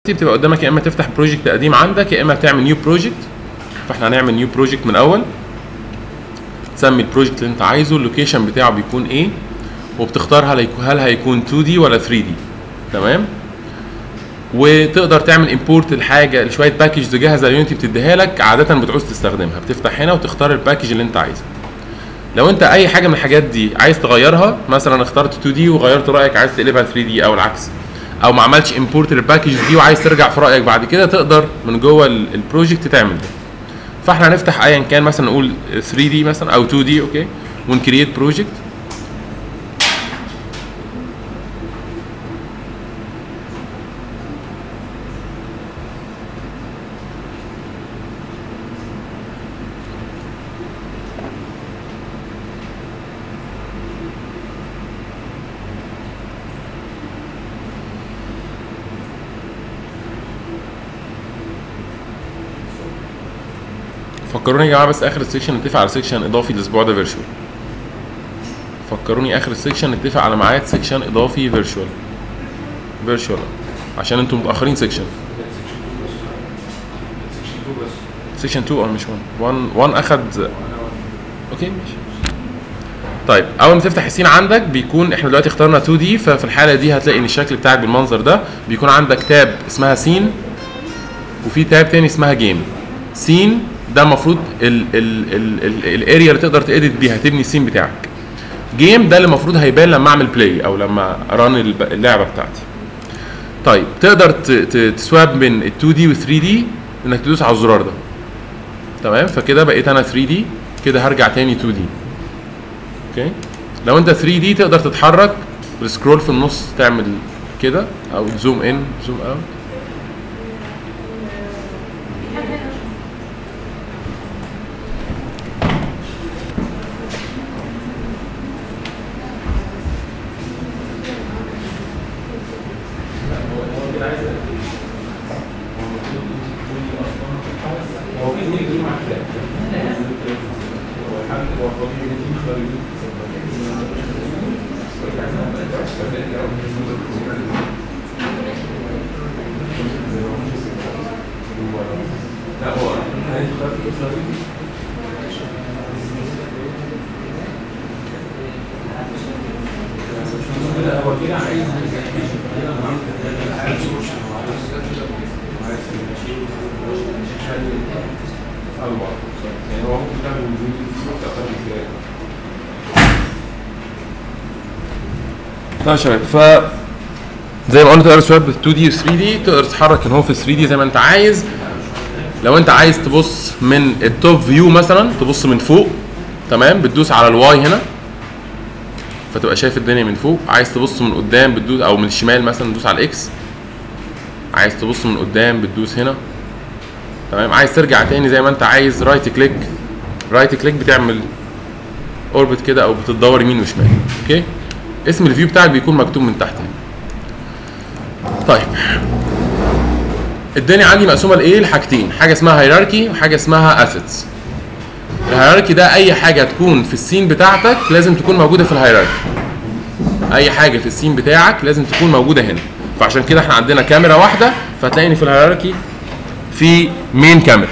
بتبقى قدامك يا اما تفتح بروجكت قديم عندك يا اما تعمل نيو بروجكت فاحنا هنعمل نيو بروجكت من الاول تسمي البروجكت اللي انت عايزه اللوكيشن بتاعه بيكون ايه وبتختار هل هيكون هل هيكون 2 دي ولا 3 دي تمام وتقدر تعمل امبورت الحاجه لشويه باكجز جاهزه اليونتي بتديها لك عاده بتعوز تستخدمها بتفتح هنا وتختار الباكج اللي انت عايزها لو انت اي حاجه من الحاجات دي عايز تغيرها مثلا اخترت 2 دي وغيرت رايك عايز تقلبها 3 دي او العكس او ما عملتش امبورت للباكج دي وعايز ترجع في رايك بعد كده تقدر من جوه ال- البروجكت تعمل ده فاحنا هنفتح ايا كان مثلا نقول 3 دي مثلا او 2 دي اوكي ونكريت بروجكت فكروني يا جماعه بس اخر السيكشن نتفق على سيكشن اضافي الاسبوع ده فيرتشوال فكروني اخر السيكشن نتفق على ميعاد سيكشن اضافي فيرتشوال فيرتشوال عشان انتم متاخرين سيكشن سيكشن 2 اه مش 1 1 1 اخد اوكي ماشي طيب اول ما تفتح السين عندك بيكون احنا دلوقتي اخترنا 2 دي ففي الحاله دي هتلاقي ان الشكل بتاعك بالمنظر ده بيكون عندك تاب اسمها سين وفي تاب تاني اسمها جيم سين ده المفروض الاريا اللي تقدر تedit بيها تبني السين بتاعك جيم ده اللي المفروض هيبان لما اعمل بلاي او لما ران اللعبه بتاعتي طيب تقدر ت- ت- تسواب بين ال 2 دي وال 3 دي انك تدوس على الزرار ده تمام فكده بقيت انا 3 دي كده هرجع تاني 2 دي اوكي لو انت 3 دي تقدر تتحرك بالسكرول في النص تعمل كده او زوم ان زوم اوت طيب يا شباب ف زي ما قلنا تقدر تسواب 2 دي و 3 دي تقدر تتحرك ان هو في 3 دي زي ما انت عايز لو انت عايز تبص من التوب فيو مثلا تبص من فوق تمام بتدوس على الواي هنا فتبقى شايف الدنيا من فوق عايز تبص من قدام بتدوس او من الشمال مثلا تدوس على الاكس عايز تبص من قدام بتدوس هنا تمام عايز ترجع تاني زي ما انت عايز رايت كليك رايت كليك بتعمل اوربت كده او بتدور يمين وشمال اوكي اسم الفيو بتاعك بيكون مكتوب من تحت هنا طيب الدنيا عندي مقسومه لايه لحاجتين حاجه اسمها هيراركي وحاجه اسمها اسيتس الهيراركي ده اي حاجه تكون في السين بتاعتك لازم تكون موجوده في الهيراركي اي حاجه في السين بتاعك لازم تكون موجوده هنا فعشان كده احنا عندنا كاميرا واحده فتلاقيني في الهيراركي في مين كاميرا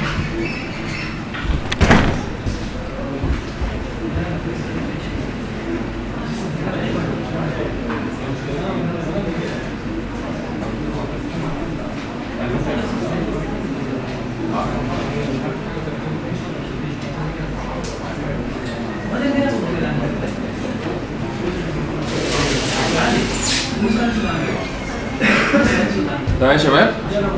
تمام يا شباب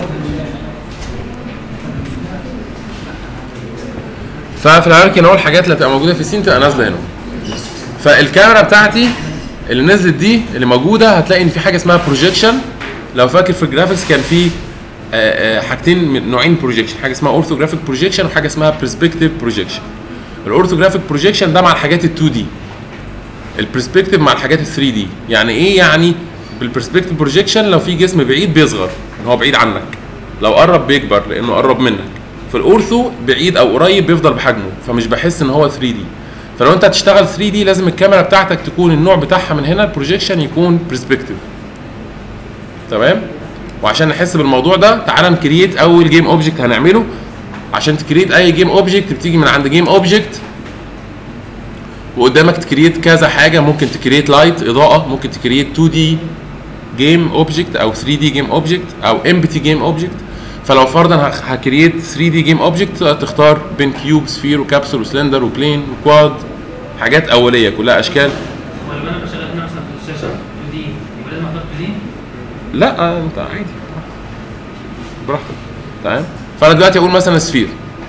ففي الهيراركي ان هو الحاجات اللي هتبقى موجوده في السين تبقى نازله هنا فالكاميرا بتاعتي اللي نزلت دي اللي موجوده هتلاقي ان في حاجه اسمها بروجيكشن لو فاكر في الجرافيكس كان في آه، آه، حاجتين من نوعين بروجيكشن حاجه اسمها اورثوجرافيك بروجيكشن وحاجه اسمها برسبكتيف بروجيكشن الاورثوجرافيك بروجيكشن ده مع الحاجات ال 2 دي البرسبكتيف مع الحاجات ال 3 دي يعني ايه يعني بالبرسبكتيف بروجيكشن لو في جسم بعيد بيصغر ان هو بعيد عنك لو قرب بيكبر لانه قرب منك في الاورثو بعيد او قريب بيفضل بحجمه فمش بحس ان هو 3 دي فلو انت هتشتغل 3 دي لازم الكاميرا بتاعتك تكون النوع بتاعها من هنا البروجيكشن يكون برسبكتيف تمام وعشان نحس بالموضوع ده تعالى نكريت اول جيم اوبجكت هنعمله عشان تكريت اي جيم اوبجكت بتيجي من عند جيم اوبجكت وقدامك تكريت كذا حاجه ممكن تكريت لايت اضاءه ممكن تكريت 2 دي جيم اوبجكت او 3 دي جيم اوبجكت او امبتي جيم اوبجكت فلو فرضا هخ- هكريت 3 دي جيم اوبجكت تختار بين كيوب سفير وكابسول وسلندر وبلين وكواد حاجات اوليه كلها اشكال امال لو انا بشغل هنا مثلا في الشاشه 2 دي يبقى لازم اختار 2 دي لا انت عادي براحتك تمام فانا دلوقتي اقول مثلا سفير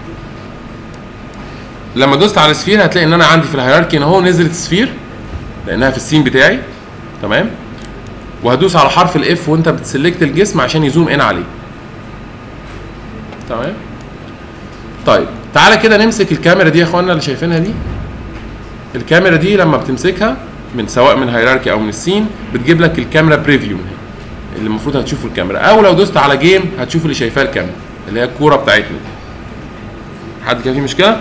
لما دوست على سفير هتلاقي ان انا عندي في الهيراركي ان هو نزلت سفير لانها في السين بتاعي تمام وهدوس على حرف الاف وانت بتسلكت الجسم عشان يزوم ان عليه تمام طيب تعالى كده نمسك الكاميرا دي يا اخوانا اللي شايفينها دي الكاميرا دي لما بتمسكها من سواء من هيراركي او من السين بتجيب لك الكاميرا بريفيو من هنا اللي المفروض هتشوفه الكاميرا او لو دوست على جيم هتشوف اللي شايفاه الكاميرا اللي هي الكوره بتاعتنا دي حد كان فيه مشكله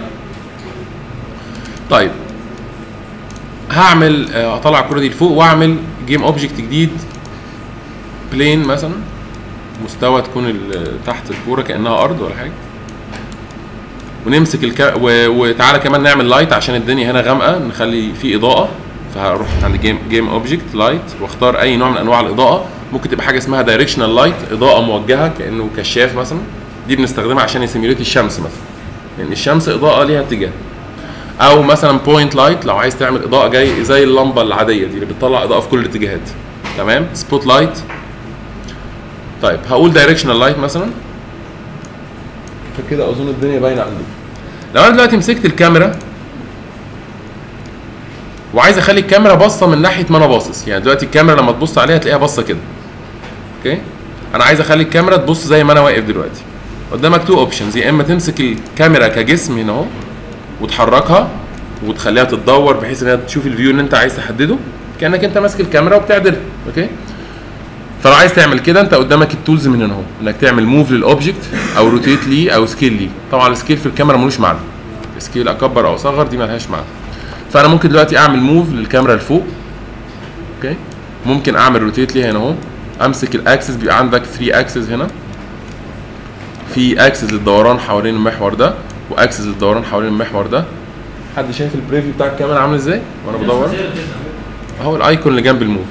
طيب هعمل آه، اطلع الكوره دي لفوق واعمل جيم اوبجكت جديد بلين مثلا مستوى تكون ال- تحت الكوره كانها ارض ولا حاجه ونمسك الك... و... وتعالى كمان نعمل لايت عشان الدنيا هنا غامقه نخلي فيه اضاءه فهروح عند جيم جيم اوبجكت لايت واختار اي نوع من انواع الاضاءه ممكن تبقى حاجه اسمها دايركشنال لايت اضاءه موجهه كانه كشاف مثلا دي بنستخدمها عشان يسيميوليت الشمس مثلا لان الشمس اضاءه ليها اتجاه او مثلا بوينت لايت لو عايز تعمل اضاءه جاي زي اللمبه العاديه دي اللي بتطلع اضاءه في كل الاتجاهات تمام سبوت لايت طيب هقول دايركشنال لايت مثلا فكده اظن الدنيا باينه عندي لو انا دلوقتي مسكت الكاميرا وعايز اخلي الكاميرا باصه من ناحيه ما انا باصص يعني دلوقتي الكاميرا لما تبص عليها تلاقيها باصه كده اوكي انا عايز اخلي الكاميرا تبص زي ما انا واقف دلوقتي قدامك تو اوبشنز يا اما تمسك الكاميرا كجسم هنا اهو وتحركها وتخليها تتدور بحيث انها تشوف الفيو اللي انت عايز تحدده كانك انت ماسك الكاميرا وبتعدلها اوكي فلو عايز تعمل كده انت قدامك التولز من هنا اهو انك تعمل موف للاوبجكت او روتيت ليه او سكيل ليه طبعا السكيل في الكاميرا ملوش معنى سكيل اكبر او اصغر دي ملهاش معنى فانا ممكن دلوقتي اعمل موف للكاميرا لفوق اوكي ممكن اعمل روتيت ليها هنا اهو امسك الاكسس بيبقى عندك 3 اكسس هنا في اكسس للدوران حوالين المحور ده واكسس للدوران حوالين المحور ده حد شايف البريفيو بتاع الكاميرا عامل ازاي وانا بدور زي كده. اهو الايكون اللي جنب الموف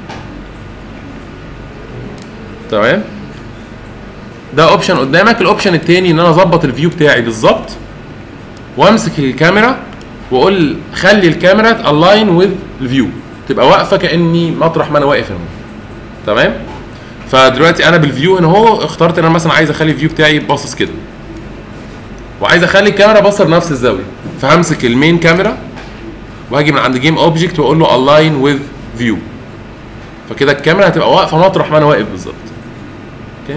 تمام ده اوبشن قدامك الاوبشن التاني ان انا اظبط الفيو بتاعي بالظبط وامسك الكاميرا واقول خلي الكاميرا تالاين وذ الفيو تبقى واقفه كاني مطرح ما انا واقف هنا تمام فدلوقتي انا بالفيو هنا اهو اخترت ان انا مثلا عايز اخلي الفيو بتاعي باصص كده وعايز اخلي الكاميرا باصه بنفس الزاويه فهمسك المين كاميرا وهاجي من عند جيم اوبجكت واقول له الاين وذ فيو فكده الكاميرا هتبقى واقفه مطرح ما انا واقف بالظبط اوكي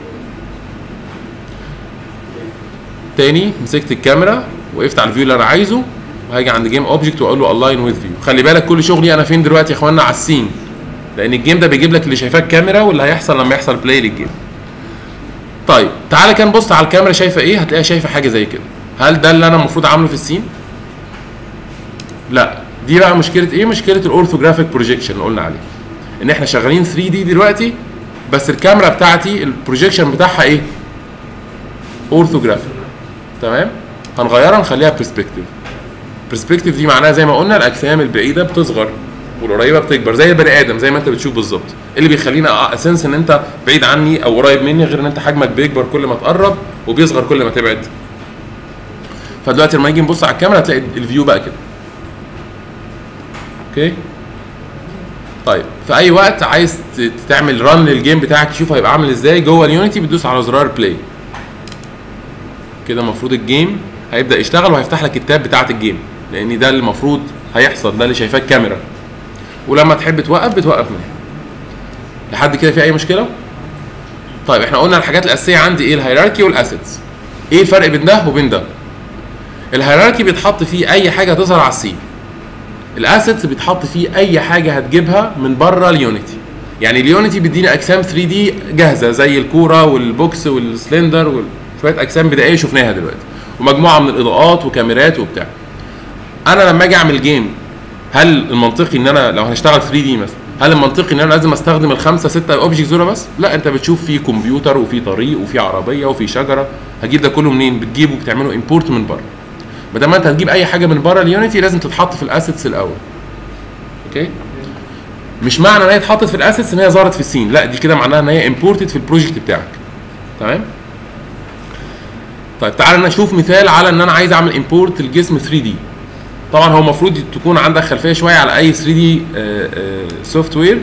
تاني مسكت الكاميرا وقفت على الفيو اللي انا عايزه وهاجي عند جيم اوبجكت واقول له الاين وذ فيو خلي بالك كل شغلي انا فين دلوقتي يا اخوانا على السين لان الجيم ده بيجيب لك اللي شايفاه الكاميرا واللي هيحصل لما يحصل بلاي للجيم طيب تعالى كان بص على الكاميرا شايفه ايه هتلاقيها شايفه حاجه زي كده هل ده اللي انا المفروض عامله في السين لا دي بقى مشكله ايه مشكله الاورثوجرافيك بروجيكشن اللي قلنا عليه ان احنا شغالين 3 دي دلوقتي بس الكاميرا بتاعتي البروجيكشن بتاعها ايه اورثوجرافيك تمام هنغيرها نخليها برسبكتيف برسبكتيف دي معناها زي ما قلنا الاجسام البعيده بتصغر والقريبه بتكبر زي البني ادم زي ما انت بتشوف بالظبط إيه اللي بيخلينا اسنس ان انت بعيد عني او قريب مني غير ان انت حجمك بيكبر كل ما تقرب وبيصغر كل ما تبعد فدلوقتي لما نيجي نبص على الكاميرا هتلاقي الفيو بقى كده اوكي طيب في اي وقت عايز ت- تعمل ران للجيم بتاعك تشوف هيبقى عامل ازاي جوه اليونيتي بتدوس على زرار بلاي كده المفروض الجيم هيبدا يشتغل وهيفتح لك التاب بتاعه الجيم لان ده اللي المفروض هيحصل ده اللي شايفاه الكاميرا ولما تحب توقف بتوقف منه لحد كده في اي مشكله طيب احنا قلنا الحاجات الاساسيه عندي ايه الهيراركي والاسيتس ايه الفرق بين ده وبين ده الهيراركي بيتحط فيه اي حاجه تظهر على السين الاسيتس بيتحط فيه اي حاجه هتجيبها من بره اليونيتي يعني اليونيتي بيدينا اجسام 3 دي جاهزه زي الكوره والبوكس والسلندر وشويه اجسام بدائيه شفناها دلوقتي ومجموعه من الاضاءات وكاميرات وبتاع انا لما اجي اعمل جيم هل المنطقي ان انا لو هنشتغل 3 دي مثلا هل المنطقي ان انا لازم استخدم الخمسه سته اوبجكت دول بس؟ لا انت بتشوف في كمبيوتر وفي طريق وفي عربيه وفي شجره هتجيب ده كله منين؟ بتجيبه بتعمله امبورت من بره. ما دام انت هتجيب اي حاجه من بره اليونيتي لازم تتحط في الاسيتس الاول. اوكي؟ مش معنى ان هي اتحطت في الاسيتس ان هي ظهرت في السين، لا دي كده معناها ان هي امبورتد في البروجكت بتاعك. تمام؟ طيب تعالى نشوف مثال على ان انا عايز اعمل امبورت الجسم 3 دي. طبعا هو المفروض تكون عندك خلفيه شويه على اي 3 دي سوفت وير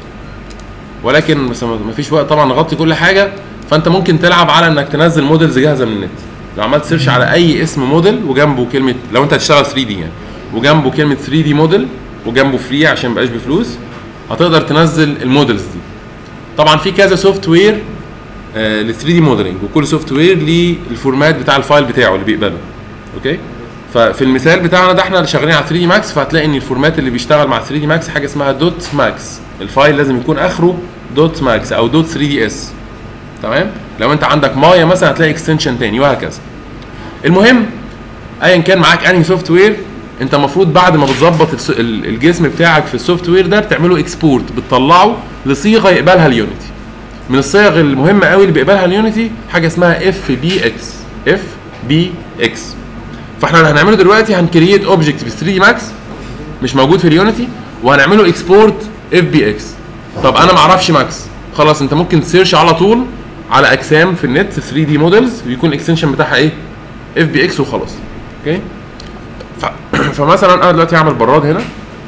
ولكن بس ما فيش وقت طبعا نغطي كل حاجه فانت ممكن تلعب على انك تنزل موديلز جاهزه من النت لو عملت سيرش على اي اسم موديل وجنبه كلمه لو انت هتشتغل 3 دي يعني وجنبه كلمه 3 دي موديل وجنبه فري عشان ما يبقاش بفلوس هتقدر تنزل الموديلز دي طبعا في كذا سوفت وير لل 3 دي موديلنج وكل سوفت وير ليه الفورمات بتاع الفايل بتاعه اللي بيقبله اوكي ففي المثال بتاعنا ده احنا اللي شغالين على 3 دي ماكس فهتلاقي ان الفورمات اللي بيشتغل مع 3 دي ماكس حاجه اسمها دوت ماكس الفايل لازم يكون اخره دوت ماكس او دوت 3 دي اس تمام لو انت عندك مايا مثلا هتلاقي اكستنشن تاني وهكذا المهم ايا كان معاك انهي سوفت وير انت المفروض بعد ما بتظبط الس- ال- الجسم بتاعك في السوفت وير ده بتعمله اكسبورت بتطلعه لصيغه يقبلها اليونيتي من الصيغ المهمه قوي اللي بيقبلها اليونيتي حاجه اسمها اف بي اكس اف بي اكس فاحنا اللي هنعمله دلوقتي هنكريت اوبجكت في 3 دي ماكس مش موجود في اليونيتي وهنعمله اكسبورت اف بي اكس طب انا ما اعرفش ماكس خلاص انت ممكن تسيرش على طول على اجسام في النت 3 دي موديلز ويكون الاكستنشن بتاعها ايه اف بي اكس وخلاص اوكي ف... فمثلا انا دلوقتي هعمل براد هنا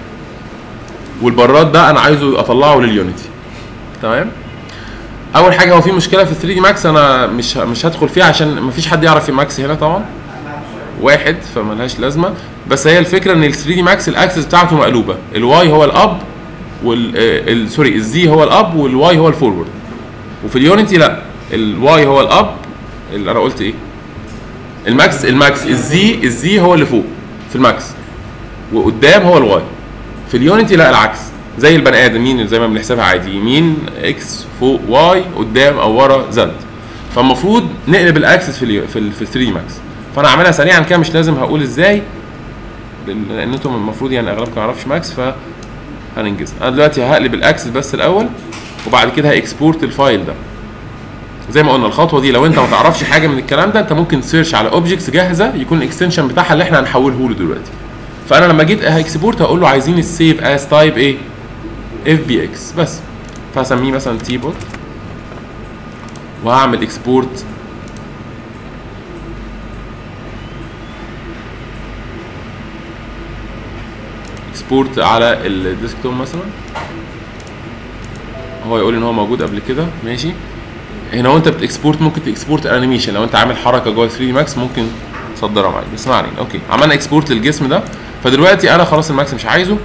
والبراد ده انا عايزه اطلعه لليونيتي تمام اول حاجه هو في مشكله في 3 دي ماكس انا مش مش هدخل فيها عشان مفيش حد يعرف ماكس هنا طبعا واحد فملهاش لازمه بس هي الفكره ان ال 3 دي ماكس الاكسس بتاعته مقلوبه الواي هو الاب وال آه، ال- سوري الزي هو الاب والواي هو الفورورد وفي اليونيتي لا الواي هو الاب اللي انا قلت ايه الماكس الماكس الزي الزي هو اللي فوق في الماكس وقدام هو الواي في اليونيتي لا العكس زي البني ادم يمين زي ما بنحسبها عادي يمين اكس فوق واي قدام او ورا زد فالمفروض نقلب الاكسس في ال في ال في 3 ماكس فانا هعملها سريعا كده مش لازم هقول ازاي لان لأن انتم المفروض يعني اغلبكم ما يعرفش ماكس ف هننجز انا دلوقتي هقلب الاكسس بس الاول وبعد كده هاكسبورت الفايل ده زي ما قلنا الخطوه دي لو انت ما تعرفش حاجه من الكلام ده انت ممكن تسيرش على اوبجكتس جاهزه يكون الاكستنشن بتاعها اللي احنا هنحوله له دلوقتي فانا لما جيت هاكسبورت هقول له عايزين السيف از تايب ايه اف بي اكس بس فهسميه مثلا تي بوت وهعمل اكسبورت اكسبورت على الديسكتوب مثلا هو يقول ان هو موجود قبل كده ماشي هنا وانت بتكسبورت ممكن تكسبورت انيميشن لو انت عامل حركه جوه 3 دي ماكس ممكن تصدرها معاك بس ما علينا اوكي عملنا اكسبورت للجسم ده فدلوقتي انا خلاص الماكس مش عايزه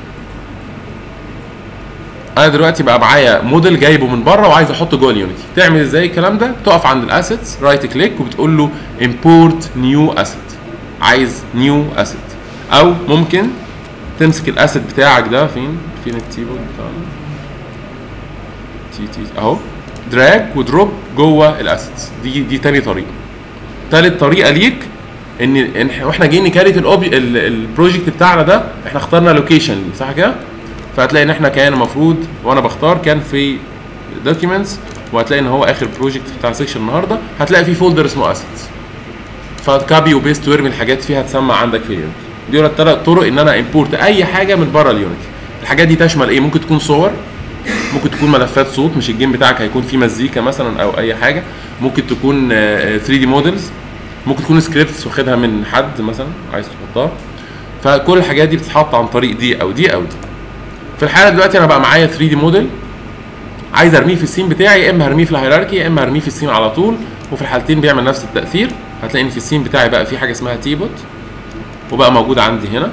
انا دلوقتي بقى معايا موديل جايبه من بره وعايز احطه جوه اليونيتي تعمل ازاي الكلام ده تقف عند الاسيتس رايت كليك وبتقول له امبورت نيو اسيت عايز نيو اسيت او ممكن تمسك الاسيت بتاعك ده فين فين التيبل بتاعنا تي تي اهو دراج ودروب جوه الاسيتس دي دي تاني طريقه تالت طريقه ليك ان ان إحنا- واحنا جايين نكريت الأوبي- ال- البروجكت بتاعنا ده احنا اخترنا لوكيشن صح كده فهتلاقي ان احنا كان المفروض وانا بختار كان في دوكيومنتس وهتلاقي ان هو اخر بروجكت بتاع سيكشن النهارده هتلاقي في فولدر اسمه اسيتس فكابي وبيست وارمي الحاجات فيها تسمع عندك في اليونت دي الثلاث طرق ان انا امبورت اي حاجه من بره اليونت الحاجات دي تشمل ايه ممكن تكون صور ممكن تكون ملفات صوت مش الجيم بتاعك هيكون فيه مزيكا مثلا او اي حاجه ممكن تكون 3 دي موديلز ممكن تكون سكريبتس واخدها من حد مثلا عايز تحطها فكل الحاجات دي بتتحط عن طريق دي او دي او دي في الحاله دلوقتي انا بقى معايا 3 دي موديل عايز ارميه في السين بتاعي يا اما هرميه في الهيراركي يا اما هرميه في السين على طول وفي الحالتين بيعمل نفس التاثير هتلاقي ان في السين بتاعي بقى في حاجه اسمها تي بوت وبقى موجود عندي هنا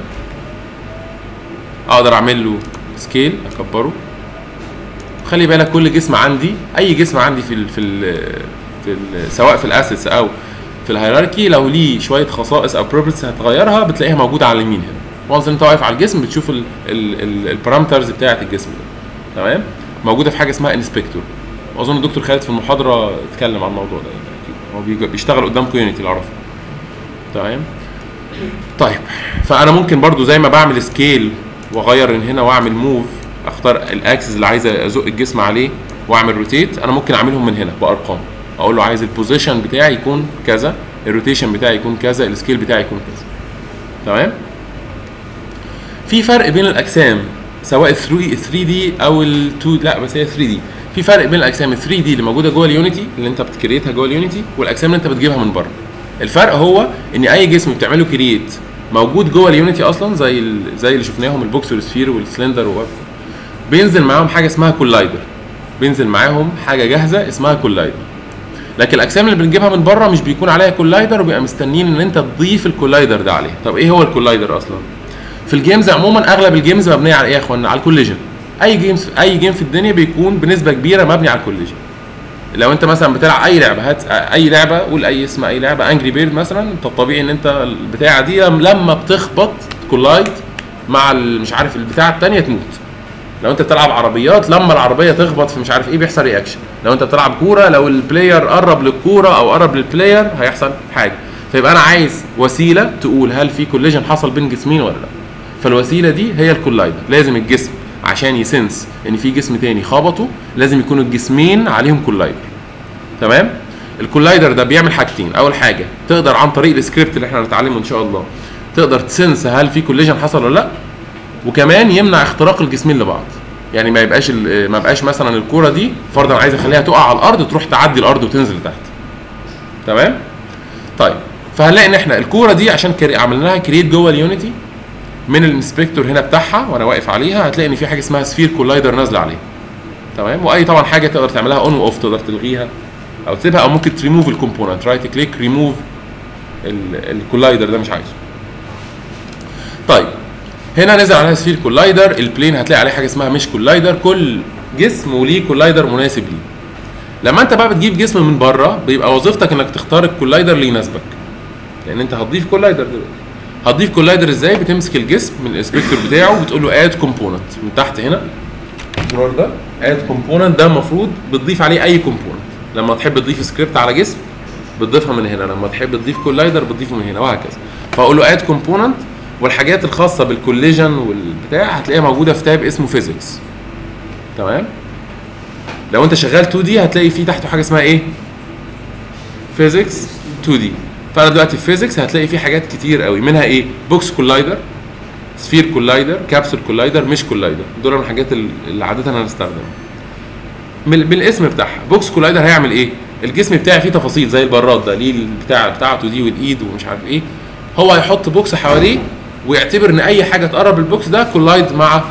اقدر اعمل له سكيل اكبره خلي بالك كل جسم عندي اي جسم عندي في ال في ال في ال سواء في الاسيتس او في الهيراركي لو ليه شويه خصائص او بروبرتيز هتغيرها بتلاقيها موجوده على اليمين هنا وانس انت واقف على الجسم بتشوف البارامترز بتاعه الجسم ده تمام موجوده في حاجه اسمها انسبكتور واظن الدكتور خالد في المحاضره اتكلم عن الموضوع ده يعني أكيد. هو بيج- بيشتغل قدامكم يونيتي اللي اعرفه تمام طيب فانا ممكن برضو زي ما بعمل سكيل واغير من هنا واعمل موف اختار الاكسس اللي عايز ازق الجسم عليه واعمل روتيت انا ممكن اعملهم من هنا بارقام اقول له عايز البوزيشن بتاعي يكون كذا الروتيشن بتاعي يكون كذا السكيل بتاعي يكون كذا تمام في فرق بين الاجسام سواء 3 3 دي او ال 2 لا بس هي 3 دي في فرق بين الاجسام ال 3 دي اللي موجوده جوه اليونيتي اللي انت بتكريتها جوه اليونيتي والاجسام اللي انت بتجيبها من بره الفرق هو ان اي جسم بتعمله كرييت موجود جوه اليونيتي اصلا زي ال... زي اللي شفناهم البوكس والسفير والسلندر و بينزل معاهم حاجه اسمها كولايدر بينزل معاهم حاجه جاهزه اسمها كولايدر لكن الاجسام اللي بنجيبها من بره مش بيكون عليها كولايدر وبيبقى مستنيين ان انت تضيف الكولايدر ده عليها طب ايه هو الكولايدر اصلا في الجيمز عموما اغلب الجيمز مبنيه على ايه يا اخوانا على الكوليجن اي جيمز اي جيم في الدنيا بيكون بنسبه كبيره مبني على الكوليجن لو انت مثلا بتلعب اي لعبه هات اي لعبه قول اي اسم اي لعبه انجري بيرد مثلا انت الطبيعي ان انت البتاعه دي لما بتخبط كولايد مع ال- مش عارف البتاعه الثانيه تموت لو انت بتلعب عربيات لما العربيه تخبط في مش عارف ايه بيحصل رياكشن لو انت بتلعب كوره لو البلاير قرب للكوره او قرب للبلاير هيحصل حاجه فيبقى انا عايز وسيله تقول هل في كوليجن حصل بين جسمين ولا لا فالوسيله دي هي الكولايدر لازم الجسم عشان يسنس ان في جسم تاني خبطه لازم يكونوا الجسمين عليهم كولايدر تمام الكولايدر ده بيعمل حاجتين اول حاجه تقدر عن طريق السكريبت اللي احنا هنتعلمه ان شاء الله تقدر تسنس هل في كوليجن حصل ولا لا وكمان يمنع اختراق الجسمين لبعض يعني ما يبقاش ال- ما يبقاش مثلا الكوره دي فرضا عايز اخليها تقع على الارض تروح تعدي الارض وتنزل تحت تمام طيب فهنلاقي ان احنا الكوره دي عشان كري... عملنا لها كريت جوه اليونيتي من الانسبكتور هنا بتاعها وانا واقف عليها هتلاقي ان في حاجه اسمها سفير كولايدر نازله عليها تمام واي طبعا حاجه تقدر تعملها اون واوف تقدر تلغيها او تسيبها او ممكن تريموف الكومبوننت رايت كليك ريموف الكولايدر ده مش عايزه طيب هنا نزل عليها سفير كولايدر البلين هتلاقي عليه حاجه اسمها مش كولايدر كل جسم وليه كولايدر مناسب ليه لما انت بقى بتجيب جسم من بره بيبقى وظيفتك انك تختار الكولايدر اللي يناسبك لان انت هتضيف كولايدر دلوقتي هتضيف كولايدر ازاي بتمسك الجسم من الانسبكتور بتاعه وبتقول له اد كومبوننت من تحت هنا الزرار ده اد كومبوننت ده المفروض بتضيف عليه اي كومبوننت لما تحب تضيف سكريبت على جسم بتضيفها من هنا لما تحب تضيف كولايدر بتضيفه من هنا وهكذا فاقول له اد كومبوننت والحاجات الخاصه بالكوليجن والبتاع هتلاقيها موجوده في تاب اسمه فيزيكس تمام لو انت شغال 2 دي هتلاقي فيه تحته حاجه اسمها ايه فيزيكس 2 دي فانا دلوقتي في فيزيكس هتلاقي فيه حاجات كتير قوي منها ايه بوكس كولايدر سفير كولايدر كابسول كولايدر مش كولايدر دول من الحاجات اللي عاده انا هستخدمها من بالاسم بتاعها بوكس كولايدر هيعمل ايه الجسم بتاعي فيه تفاصيل زي البراد ده ليه البتاع بتاعته دي والايد ومش عارف ايه هو هيحط بوكس حواليه ويعتبر ان اي حاجه تقرب البوكس ده كولايد مع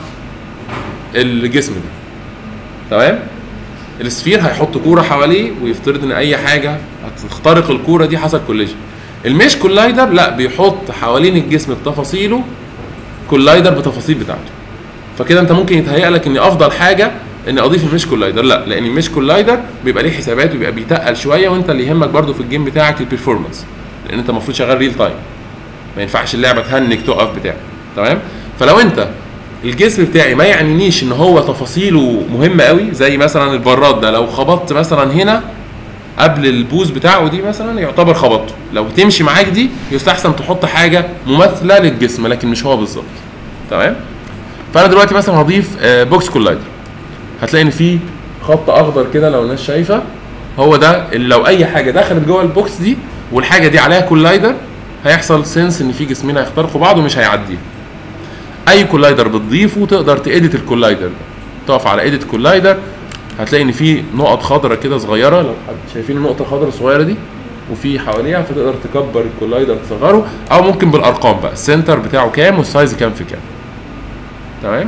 الجسم ده تمام السفير هيحط كوره حواليه ويفترض ان اي حاجه هتخترق الكوره دي حصل كوليجن المش كولايدر لا بيحط حوالين الجسم بتفاصيله كولايدر بتفاصيل بتاعته فكده انت ممكن يتهيأ لك ان افضل حاجه اني اضيف المش كولايدر لا لان المش كولايدر بيبقى ليه حسابات وبيبقى بيتقل شويه وانت اللي يهمك برده في الجيم بتاعك البرفورمانس لان انت المفروض شغال ريل تايم ما ينفعش اللعبه تهنج تقف بتاع تمام فلو انت الجسم بتاعي ما يعنينيش ان هو تفاصيله مهمه قوي زي مثلا البراد ده لو خبطت مثلا هنا قبل البوز بتاعه دي مثلا يعتبر خبطته لو تمشي معاك دي يستحسن تحط حاجه مماثله للجسم لكن مش هو بالظبط تمام فانا دلوقتي مثلا هضيف آه، بوكس كولايدر هتلاقي ان في خط اخضر كده لو الناس شايفه هو ده اللي لو اي حاجه دخلت جوه البوكس دي والحاجه دي عليها كولايدر هيحصل سنس ان في جسمين هيخترقوا بعض ومش هيعديها اي كولايدر بتضيفه تقدر تedit الكولايدر ده تقف على edit كولايدر هتلاقي ان في نقط خضراء كده صغيره لو حد شايفين النقطه الخضراء الصغيره دي وفي حواليها فتقدر تكبر الكولايدر تصغره او ممكن بالارقام بقى السنتر بتاعه كام والسايز كام في كام تمام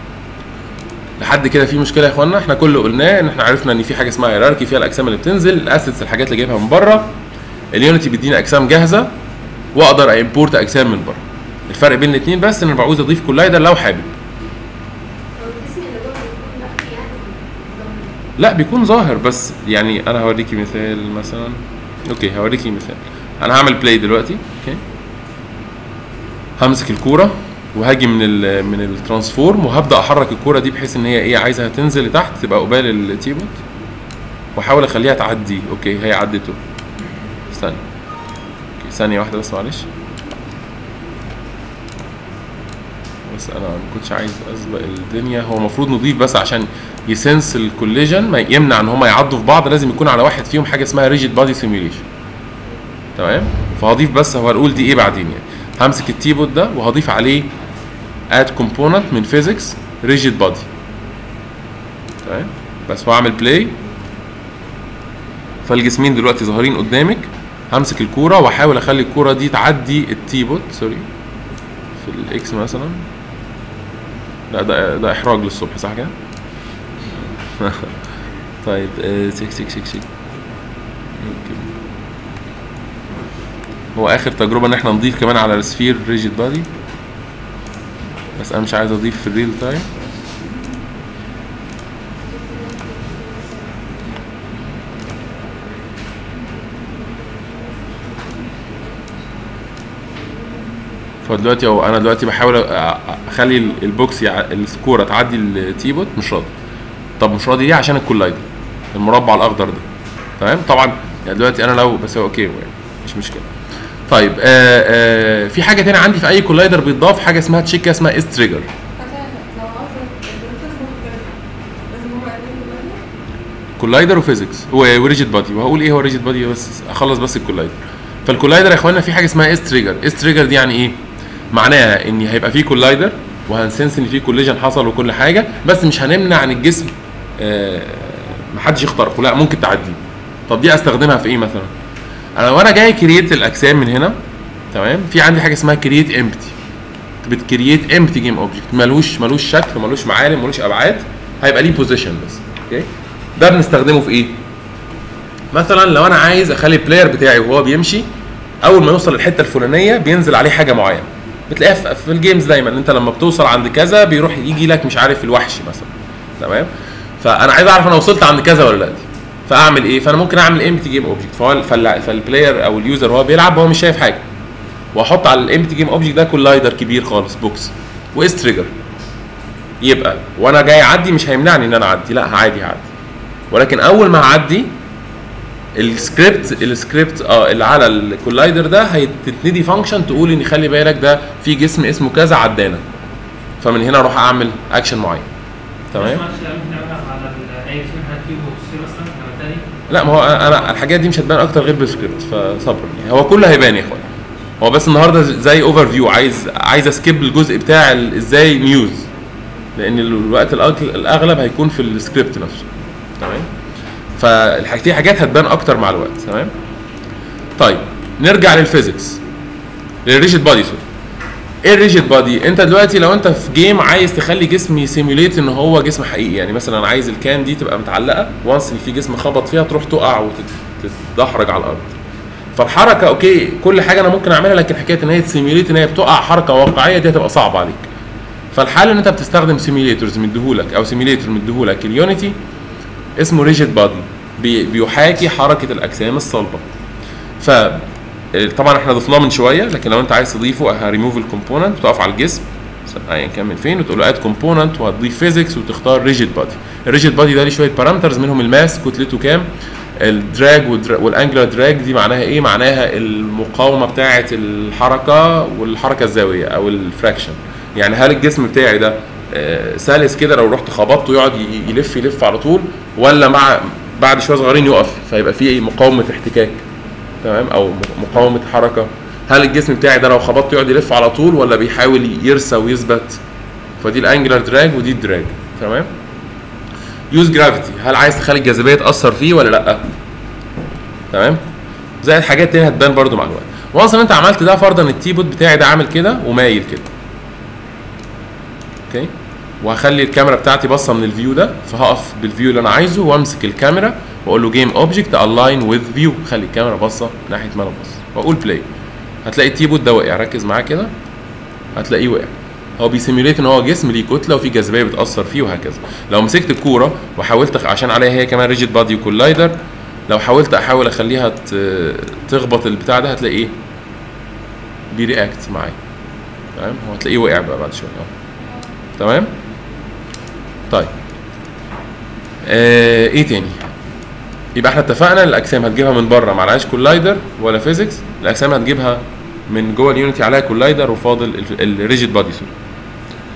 لحد كده في مشكله يا اخوانا احنا كل اللي قلناه ان احنا عرفنا ان في حاجه اسمها هيراركي فيها الاجسام اللي بتنزل الاسيتس الحاجات اللي جايبها من بره اليونيتي بيدينا اجسام جاهزه واقدر امبورت اجسام من بره الفرق بين الاثنين بس ان انا بعوز اضيف كولايدر لو حابب هو الجسم اللي جوه بيكون مخفي يعني ظاهر. لا بيكون ظاهر بس يعني انا هوريكي مثال مثلا اوكي هوريكي مثال انا هعمل بلاي دلوقتي اوكي همسك الكوره وهاجي من ال من الترانسفورم وهبدا احرك الكوره دي بحيث ان هي ايه عايزها تنزل لتحت تبقى قبال التيبوت واحاول اخليها تعدي اوكي هي عدته استنى اوكي ثانيه واحده بس معلش بس انا ما كنتش عايز اسبق الدنيا هو المفروض نضيف بس عشان يسنس الكوليجن ما يمنع ان هم يعضوا في بعض لازم يكون على واحد فيهم حاجه اسمها ريجيد بادي سيميوليشن تمام فهضيف بس هو هنقول دي ايه بعدين يعني همسك التيبوت ده وهضيف عليه اد كومبوننت من فيزيكس ريجيد بادي تمام بس واعمل بلاي فالجسمين دلوقتي ظاهرين قدامك همسك الكوره واحاول اخلي الكوره دي تعدي التيبوت سوري في الاكس مثلا لا ده ده احراج للصبح صح كده طيب آه، سك سك سك سك يمكن. هو اخر تجربه ان احنا نضيف كمان على السفير ريجيد بادي بس انا مش عايز اضيف في الريل تايم فدلوقتي هو انا دلوقتي بحاول أ- أ- اخلي ال- البوكس يع... الكوره تعدي التيبوت مش راضي طب مش راضي ليه عشان الكولايدر المربع الاخضر ده تمام طبعا يعني دلوقتي انا لو بس هو اوكي يعني مش مشكله طيب آه آه في حاجه تانية عندي في اي كولايدر بيتضاف حاجه اسمها تشيك اسمها اس تريجر عشان لو عاوزة البروسيس مختلف لازم هو يعمل كده كولايدر وفيزيكس وريجيد بادي وهقول ايه هو ريجيد بادي بس اخلص بس الكولايدر فالكولايدر يا اخوانا في حاجه اسمها اس تريجر اس تريجر دي يعني ايه معناها ان هيبقى في كولايدر وهنسنس ان في كوليجن حصل وكل حاجه بس مش هنمنع ان الجسم آه محدش يخترقه لا ممكن تعديه طب دي استخدمها في ايه مثلا انا وانا جاي كرييت الاجسام من هنا تمام في عندي حاجه اسمها كرييت امبتي بتكرييت امبتي جيم اوبجكت ملوش ملوش شكل ملوش معالم ملوش ابعاد هيبقى ليه بوزيشن بس اوكي ده بنستخدمه في ايه مثلا لو انا عايز اخلي البلاير بتاعي وهو بيمشي اول ما يوصل الحته الفلانيه بينزل عليه حاجه معينه بتلاقيها في- في الجيمز دايما انت لما بتوصل عند كذا بيروح يجي لك مش عارف الوحش مثلا تمام فانا عايز اعرف انا وصلت عند كذا ولا لا دي فاعمل ايه فانا ممكن اعمل امتي جيم اوبجكت فهو فال- فالبلاير او اليوزر وهو بيلعب هو مش شايف حاجه واحط على الامتي جيم اوبجكت ده كولايدر كبير خالص بوكس واس تريجر يبقى وانا جاي اعدي مش هيمنعني ان انا اعدي لا عادي هعدي ولكن اول ما اعدي السكريبت السكريبت اه اللي على الكولايدر ده هتتندي فانكشن تقول ان خلي بالك ده في جسم اسمه كذا عدانا فمن هنا اروح اعمل اكشن معين تمام مش ممكن نعملها على ال- اي اسم كيوب وتصير مثلا لما تاني لا ما هو انا الحاجات دي مش هتبان اكتر غير بالسكريبت فصبر يعني هو كله هيبان يا اخوان هو بس النهارده زي اوفر فيو عايز عايز اسكيب الجزء بتاع ال- ازاي نيوز لان الوقت الأغل- الاغلب هيكون في السكريبت نفسه تمام فالحاجات دي حاجات هتبان اكتر مع الوقت تمام طيب نرجع للفيزيكس للريجيد بادي سوري ايه الريجيد بادي انت دلوقتي لو انت في جيم عايز تخلي جسم يسيميوليت ان هو جسم حقيقي يعني مثلا انا عايز الكان دي تبقى متعلقه وانس ان في جسم خبط فيها تروح تقع وتتدحرج على الارض فالحركه اوكي كل حاجه انا ممكن اعملها لكن حكايه ان هي تسيميوليت ان هي بتقع حركه واقعيه دي هتبقى صعبه عليك فالحل ان انت بتستخدم سيميوليتورز مديهولك او سيميوليتور مديهولك اليونيتي اسمه ريجيد بادي بيحاكي حركه الاجسام الصلبه ف طبعا احنا ضفناه من شويه لكن لو انت عايز تضيفه هريموف الكومبوننت بتقف على الجسم ايا كان من فين وتقول له اد كومبوننت وهتضيف فيزيكس وتختار ريجيد بادي الريجيد بادي ده ليه شويه بارامترز منهم الماس كتلته كام الدراج والانجلر دراج دي معناها ايه معناها المقاومه بتاعه الحركه والحركه الزاويه او الفراكشن يعني هل الجسم بتاعي ده آه، سلس كده لو رحت خبطته يقعد ي- يلف يلف على طول ولا مع بعد شويه صغيرين يقف فيبقى فيه مقاومه احتكاك تمام او م- مقاومه حركه هل الجسم بتاعي ده لو خبطته يقعد يلف على طول ولا بيحاول يرسى ويثبت فدي الانجلر دراج ودي الدراج تمام يوز جرافيتي هل عايز تخلي الجاذبيه تاثر فيه ولا لا تمام زائد حاجات تانية هتبان برضو مع الوقت وانس ان انت عملت ده فرضا التيبوت بتاعي ده عامل كده ومايل كده اوكي وهخلي الكاميرا بتاعتي باصه من الفيو ده فهقف بالفيو اللي انا عايزه وامسك الكاميرا واقول له جيم اوبجكت الاين وذ فيو خلي الكاميرا باصه ناحيه ما انا باص واقول بلاي هتلاقي التيبوت ده وقع ركز معاه كده هتلاقيه وقع هو بيسيميوليت ان هو جسم ليه كتله وفي جاذبيه بتاثر فيه وهكذا لو مسكت الكوره وحاولت أخ- عشان عليها هي كمان ريجيد بادي وكولايدر لو حاولت احاول اخليها ت- تخبط البتاع ده هتلاقي ايه بيرياكت معايا تمام هو هتلاقيه وقع بقى بعد شويه اهو تمام طيب آه ايه تاني يبقى احنا اتفقنا الاجسام هتجيبها من بره معلهاش كولايدر ولا فيزيكس الاجسام هتجيبها من جوه اليونيتي عليها كولايدر وفاضل الريجيد بادي سوري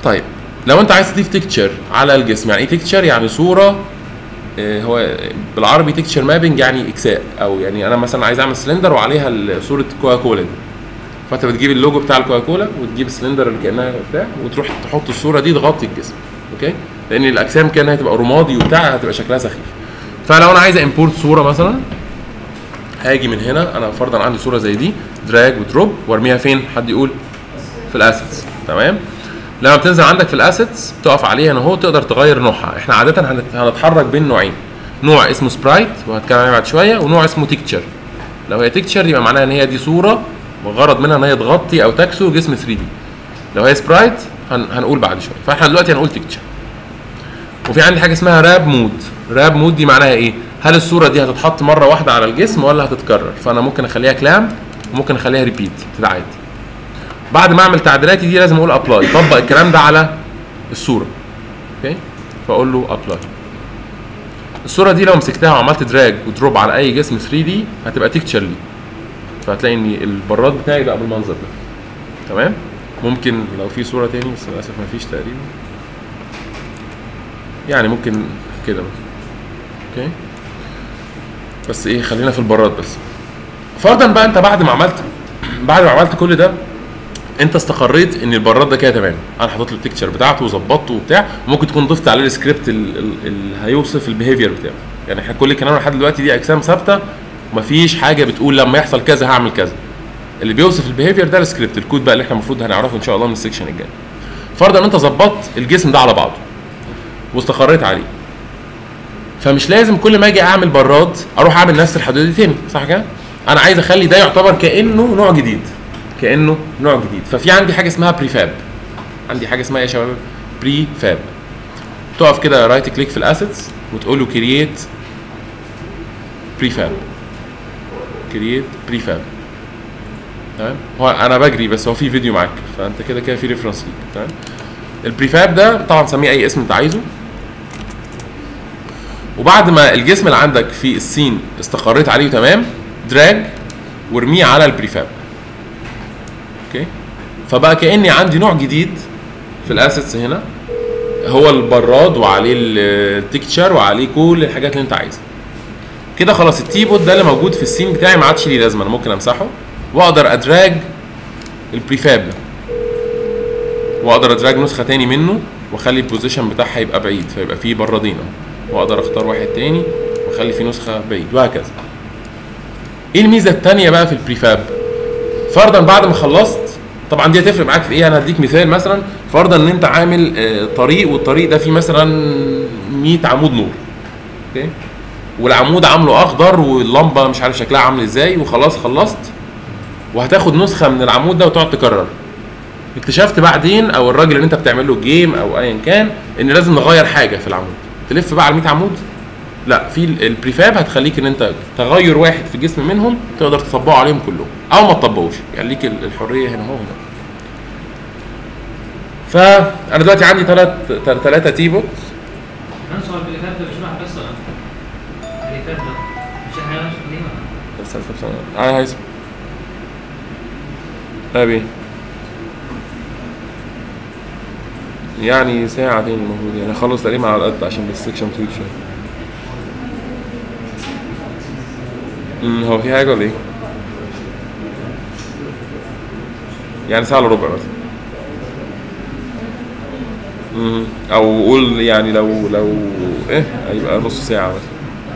طيب لو انت عايز تضيف تكتشر على الجسم يعني ايه تكتشر يعني صوره آه، هو بالعربي تكتشر مابنج يعني اكساء او يعني انا مثلا عايز اعمل سلندر وعليها ال- صوره كوكا كولا دي فانت بتجيب اللوجو بتاع الكوكا كولا وتجيب السلندر اللي كانها بتاع وتروح تحط الصوره دي تغطي الجسم اوكي لان الاجسام كانها هتبقى رمادي وبتاع هتبقى شكلها سخيف فلو انا عايز امبورت صوره مثلا هاجي من هنا انا فرضا عندي صوره زي دي دراج ودروب وارميها فين حد يقول في الاسيتس تمام لما بتنزل عندك في الاسيتس تقف عليها هنا اهو تقدر تغير نوعها احنا عاده هنت- هنتحرك بين نوعين نوع اسمه سبرايت وهتكلم عليه بعد شويه ونوع اسمه تكتشر لو هي تكتشر يبقى معناها ان هي دي صوره وغرض منها ان هي تغطي او تكسو جسم 3 دي لو هي سبرايت هن هنقول بعد شويه فاحنا دلوقتي هنقول تكتشر وفي عندي حاجه اسمها راب مود راب مود دي معناها ايه هل الصوره دي هتتحط مره واحده على الجسم ولا هتتكرر فانا ممكن اخليها كلام وممكن اخليها ريبيت تتعاد بعد ما اعمل تعديلاتي دي لازم اقول ابلاي طبق الكلام ده على الصوره اوكي فاقول له ابلاي الصوره دي لو مسكتها وعملت دراج ودروب على اي جسم 3 دي هتبقى تكتشر لي فهتلاقي ان البراد بتاعي بقى بالمنظر ده تمام ممكن لو في صوره تاني بس للاسف مفيش تقريبا يعني ممكن كده بس اوكي بس ايه خلينا في البراد بس فرضا بقى انت بعد ما عملت بعد ما عملت كل ده انت استقريت ان البراد ده كده تمام انا حاطط له التكتشر بتاعته وظبطته وبتاع ممكن تكون ضفت عليه السكريبت ال- ال- اللي هيوصف البيهيفير بتاعه يعني احنا كل كلامنا لحد دلوقتي دي اجسام ثابته ومفيش حاجه بتقول لما يحصل كذا هعمل كذا اللي بيوصف البيهيفير ده السكريبت الكود بقى اللي احنا المفروض هنعرفه ان شاء الله من السكشن الجاي فرضا ان انت ظبطت الجسم ده على بعضه واستقريت عليه فمش لازم كل ما اجي اعمل براد اروح اعمل نفس الحدود دي تاني صح كده انا عايز اخلي ده يعتبر كانه نوع جديد كانه نوع جديد ففي عندي حاجه اسمها بريفاب عندي حاجه اسمها ايه يا شباب بريفاب تقف كده رايت كليك في الاسيتس وتقول له كرييت بريفاب كرييت بريفاب تمام هو انا بجري بس هو في فيديو معاك فانت كده كده في ريفرنس ليك تمام البريفاب ده طبعا سميه اي اسم انت عايزه وبعد ما الجسم اللي عندك في السين استقريت عليه تمام دراج وارميه على البريفاب اوكي فبقى كاني عندي نوع جديد في الاسيتس هنا هو البراد وعليه التكتشر وعليه كل الحاجات اللي انت عايزها كده خلاص التيبوت ده اللي موجود في السين بتاعي ما عادش ليه لازمه انا ممكن امسحه واقدر ادراج البريفاب ده واقدر ادراج نسخه تاني منه واخلي البوزيشن بتاعها يبقى بعيد فيبقى فيه برادين اهو واقدر اختار واحد تاني واخلي فيه نسخه بعيد وهكذا ايه الميزه التانيه بقى في البريفاب فرضا بعد ما خلصت طبعا دي هتفرق معاك في ايه انا هديك مثال مثلا فرضا ان انت عامل آه، طريق والطريق ده فيه مثلا 100 عمود نور اوكي والعمود عامله اخضر واللمبه مش عارف شكلها عامل ازاي وخلاص خلصت وهتاخد نسخه من العمود ده وتقعد تكرر اكتشفت بعدين او الراجل اللي انت بتعمل له جيم او ايا كان ان لازم نغير حاجه في العمود تلف بقى على 100 عمود لا في ال- البريفاب هتخليك ان انت تغير واحد في جسم منهم تقدر تطبقه عليهم كلهم او ما تطبقوش يعني ليك ال- الحريه هنا اهو هنا فانا دلوقتي عندي ثلاث ثلاثه تيبوت نفس هو اللي فات ده مش واحد بس ولا اللي فات ده مش احنا نفس القديمة بس بس بس انا عايز ابي يعني ساعتين المفروض يعني اخلص تقريبا على القد عشان بس سكشن طويل شويه أمم، هو في حاجه ولا ايه؟ يعني ساعه الا ربع مثلا أمم، او قول يعني لو لو ايه هيبقى نص ساعه مثلا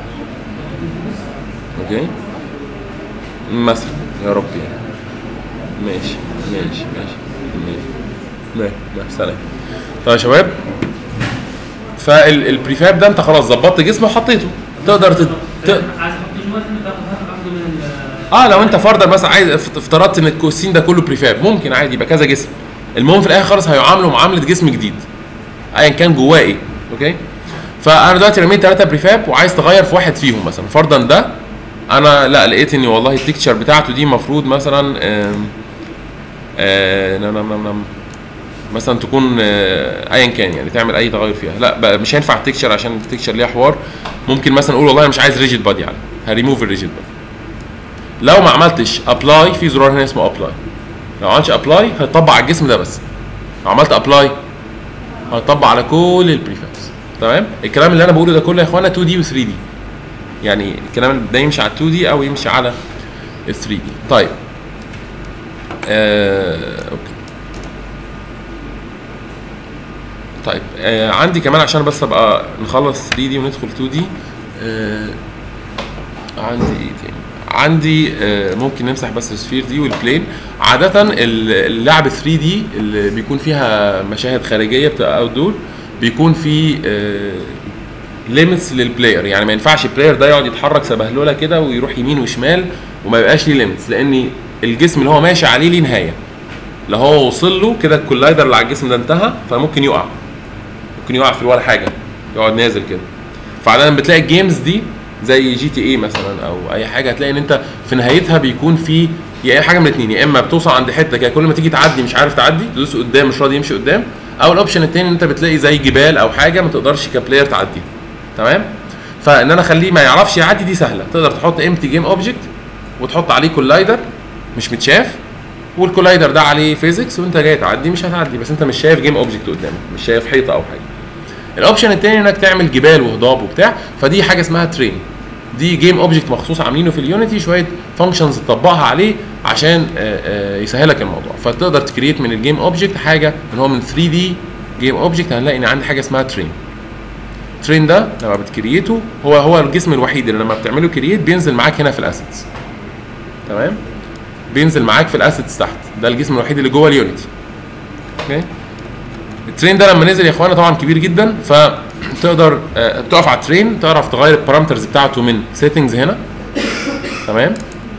اوكي مثلا يا رب يعني ماشي ماشي ماشي ماشي ماشي ماشي سلام طيب يا شباب فالبريفاب ده انت خلاص ظبطت جسمه وحطيته تقدر تت... ت... عايز احط جوه مثلا تاخد باخده من ال اه لو انت فرضا مثلا عايز افت- افترضت ان الكوسين ده كله بريفاب ممكن عادي يبقى كذا جسم المهم في الاخر خالص هيعاملوا معامله جسم جديد ايا كان جواه ايه اوكي فانا دلوقتي رميت ثلاثه بريفاب وعايز تغير في واحد فيهم مثلا فرضا ده انا لا لقيت ان والله التكتشر بتاعته دي المفروض مثلا آم، آه، نم- نم- نم- نم. مثلا تكون آه، ايا كان يعني تعمل اي تغير فيها لا بقى مش هينفع التكتشر عشان التكتشر ليها حوار ممكن مثلا اقول والله انا مش عايز ريجيد بادي يعني هريموف الريجيد بادي لو ما عملتش ابلاي في زرار هنا اسمه ابلاي لو ما عملتش ابلاي هيطبق على الجسم ده بس لو عملت ابلاي هتطبق على كل البريفابس تمام الكلام اللي انا بقوله ده كله يا اخوانا 2 دي و 3 دي يعني الكلام ده يمشي على 2 دي او يمشي على ال 3 دي طيب آه، اوكي طيب آه عندي كمان عشان بس ابقى نخلص 3 دي وندخل 2 دي آه عندي ايه تاني عندي آه ممكن نمسح بس السفير دي والبلين عادة ال- اللعب 3 دي اللي بيكون فيها مشاهد خارجية بتبقى اوت دور بيكون في ليميتس للبلاير يعني ما ينفعش البلاير ده يقعد يتحرك سبهلوله كده ويروح يمين وشمال وما يبقاش ليه ليميتس لان الجسم اللي هو ماشي عليه ليه نهايه لو هو وصل له كده الكولايدر اللي على الجسم ده انتهى فممكن يقع ممكن يقع في ولا حاجه يقعد نازل كده فعادة بتلاقي الجيمز دي زي جي تي اي مثلا او اي حاجه هتلاقي ان انت في نهايتها بيكون في يا اما حاجه من الاثنين يا اما بتوصل عند حته كده كل ما تيجي تعدي مش عارف تعدي تدوس قدام مش راضي يمشي قدام او الاوبشن الثاني ان انت بتلاقي زي جبال او حاجه ما تقدرش كبلاير تعدي تمام فان انا اخليه ما يعرفش يعدي دي سهله تقدر تحط امتي جيم اوبجكت وتحط عليه كولايدر مش متشاف والكولايدر ده عليه فيزيكس وانت جاي تعدي مش هتعدي بس انت مش شايف جيم اوبجكت قدامك مش شايف حيطه او حاجه الاوبشن الثاني انك تعمل جبال وهضاب وبتاع فدي حاجه اسمها ترين دي جيم اوبجكت مخصوص عاملينه في اليونيتي شويه فانكشنز تطبقها عليه عشان آه، آه، يسهلك الموضوع فتقدر تكريت من الجيم اوبجكت حاجه ان هو من 3 دي جيم اوبجكت هنلاقي ان عندي حاجه اسمها ترين ترين ده لما بتكريته هو هو الجسم الوحيد اللي لما بتعمله كرييت بينزل معاك هنا في الاسيتس تمام بينزل معاك في الاسيتس تحت ده الجسم الوحيد اللي جوه اليونيتي اوكي الترين ده لما نزل يا اخوانا طبعا كبير جدا فتقدر آه، تقف على الترين تعرف تغير البارامترز بتاعته من سيتنجز هنا تمام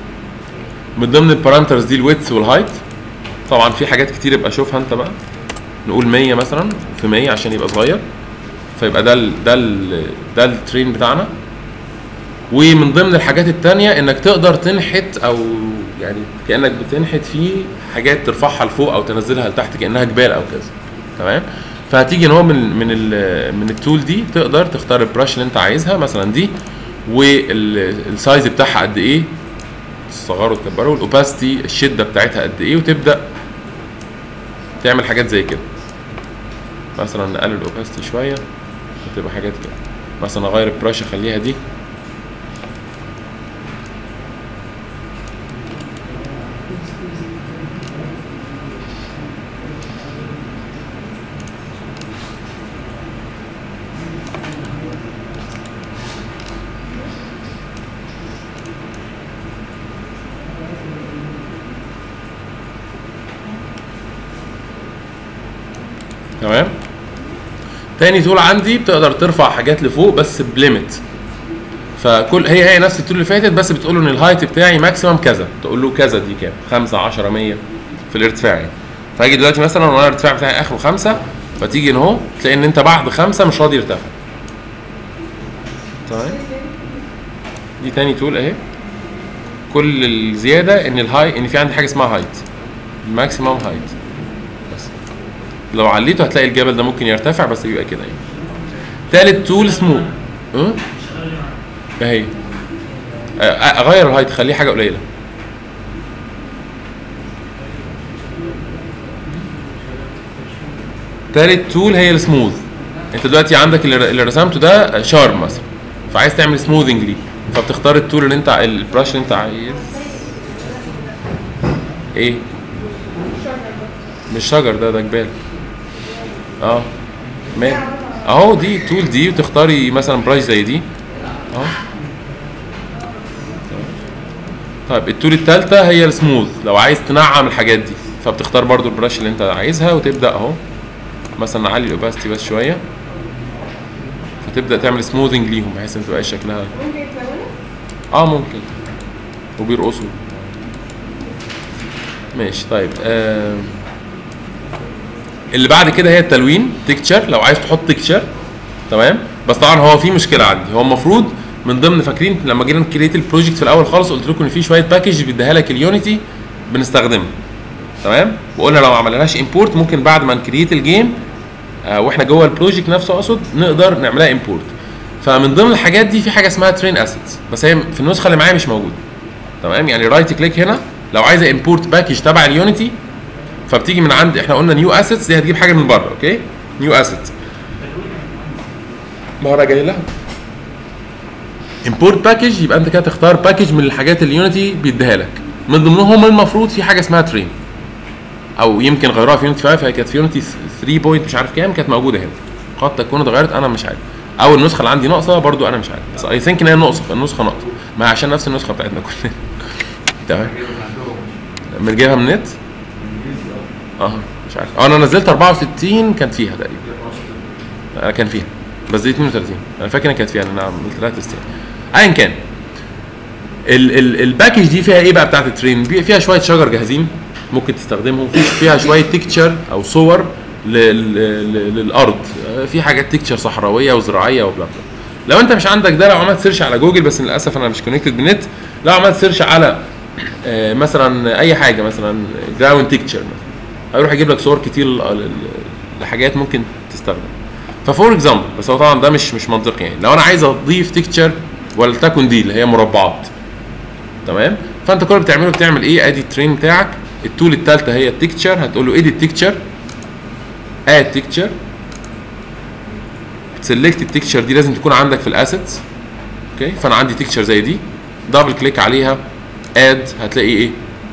من ضمن البارامترز دي الويدث والهايت طبعا في حاجات كتير يبقى شوفها انت بقى نقول 100 مثلا في 100 عشان يبقى صغير فيبقى ده ال ده ال ده الترين بتاعنا ومن ضمن الحاجات التانية انك تقدر تنحت او يعني كانك بتنحت فيه حاجات ترفعها لفوق او تنزلها لتحت كانها جبال او كذا تمام فهتيجي ان هو من من ال من التول دي تقدر تختار البراش اللي انت عايزها مثلا دي والسايز بتاعها قد ايه تصغره وتكبره والاوباستي الشده بتاعتها قد ايه وتبدا تعمل حاجات زي كده مثلا نقلل الاوباستي شويه وتبقى حاجات كده مثلا اغير البراش اخليها دي تمام تاني تول عندي بتقدر ترفع حاجات لفوق بس بليميت فكل هي هي نفس التول اللي فاتت بس بتقول له ان الهايت بتاعي ماكسيمم كذا تقول له كذا دي كام 5 10 100 في الارتفاع يعني فاجي دلوقتي مثلا وانا الارتفاع بتاعي اخره 5 فتيجي ان اهو تلاقي ان انت بعد 5 مش راضي يرتفع تمام دي تاني تول اهي كل الزياده ان الهاي ان في عندي حاجه اسمها هايت الماكسيمم هايت بس لو عليته هتلاقي الجبل ده ممكن يرتفع بس بيبقى كده يعني تالت تول اسمه اه اهي آه، اغير الهايت خليه حاجه قليله تالت تول هي السموث انت دلوقتي عندك اللي اللي رسمته ده شارب مثلا فعايز تعمل سموذنج ليه فبتختار التول اللي انت البراش اللي انت عايز ايه مش شجر ده ده جبال اه مال اهو دي التول دي وتختاري مثلا براش زي دي اهو طيب التول التالتة هي السموث لو عايز تنعم الحاجات دي فبتختار برضو البراش اللي انت عايزها وتبدا اهو مثلا نعلي الاوباستي بس شويه فتبدا تعمل سموذنج ليهم بحيث ان تبقى شكلها ممكن يتلونوا اه ممكن وبيرقصوا ماشي طيب آه اللي بعد كده هي التلوين تكتشر لو عايز تحط تكتشر تمام بس طبعا هو في مشكله عندي هو المفروض من ضمن فاكرين لما جينا نكريت البروجكت في الاول خالص قلت لكم ان في شويه باكج بيديها لك اليونيتي بنستخدمها تمام وقلنا لو ما عملناش امبورت ممكن بعد ما نكريت الجيم آه واحنا جوه البروجكت نفسه اقصد نقدر نعملها امبورت فمن ضمن الحاجات دي في حاجه اسمها ترين اسيتس بس هي في النسخه اللي معايا مش موجوده تمام يعني رايت كليك هنا لو عايزه امبورت باكج تبع اليونيتي فبتيجي من عند احنا قلنا نيو اسيتس دي هتجيب حاجه من بره اوكي نيو اسيت ما هو انا جاي لها امبورت باكج يبقى انت كده تختار باكج من الحاجات اللي يونيتي بيديها لك من ضمنهم المفروض في حاجه اسمها ترين او يمكن غيروها في يونيتي 5 هي كانت في يونيتي 3 بوينت مش عارف كام كانت موجوده هنا قد تكون اتغيرت انا مش عارف او النسخه اللي عندي ناقصه برضو انا مش عارف بس اي ثينك ان هي ناقصه النسخه ناقصه ما هي عشان نفس النسخه بتاعتنا كلنا تمام من جايبها من النت اه مش عارف اه انا نزلت 64 كانت فيها تقريبا آه كان فيها بس دي 32 انا فاكر ان كانت فيها لان انا عملت لها تيست ايا كان ال ال الباكج دي فيها ايه بقى بتاعت الترين بي- فيها شويه شجر جاهزين ممكن تستخدمهم في فيها شويه تكتشر او صور لل- لل- للارض آه، في حاجات تكتشر صحراويه وزراعيه وبلا بلا لو انت مش عندك ده لو عملت سيرش على جوجل بس للاسف انا مش كونكتد بالنت لو عملت سيرش على آه، مثلا اي حاجه مثلا جراوند تكتشر مثلا هيروح يجيب لك صور كتير ل- ل- لحاجات ممكن تستخدم ففور اكزامبل بس هو طبعا ده مش مش منطقي يعني لو انا عايز اضيف تكتشر ولتكن دي اللي هي مربعات تمام فانت كل اللي بتعمله بتعمل ايه ادي الترين بتاعك التول الثالثه هي التكتشر هتقول له ادي التكتشر اد تكتشر سيلكت التكتشر دي لازم تكون عندك في الاسيتس اوكي فانا عندي تكتشر زي دي دبل كليك عليها اد هتلاقي ايه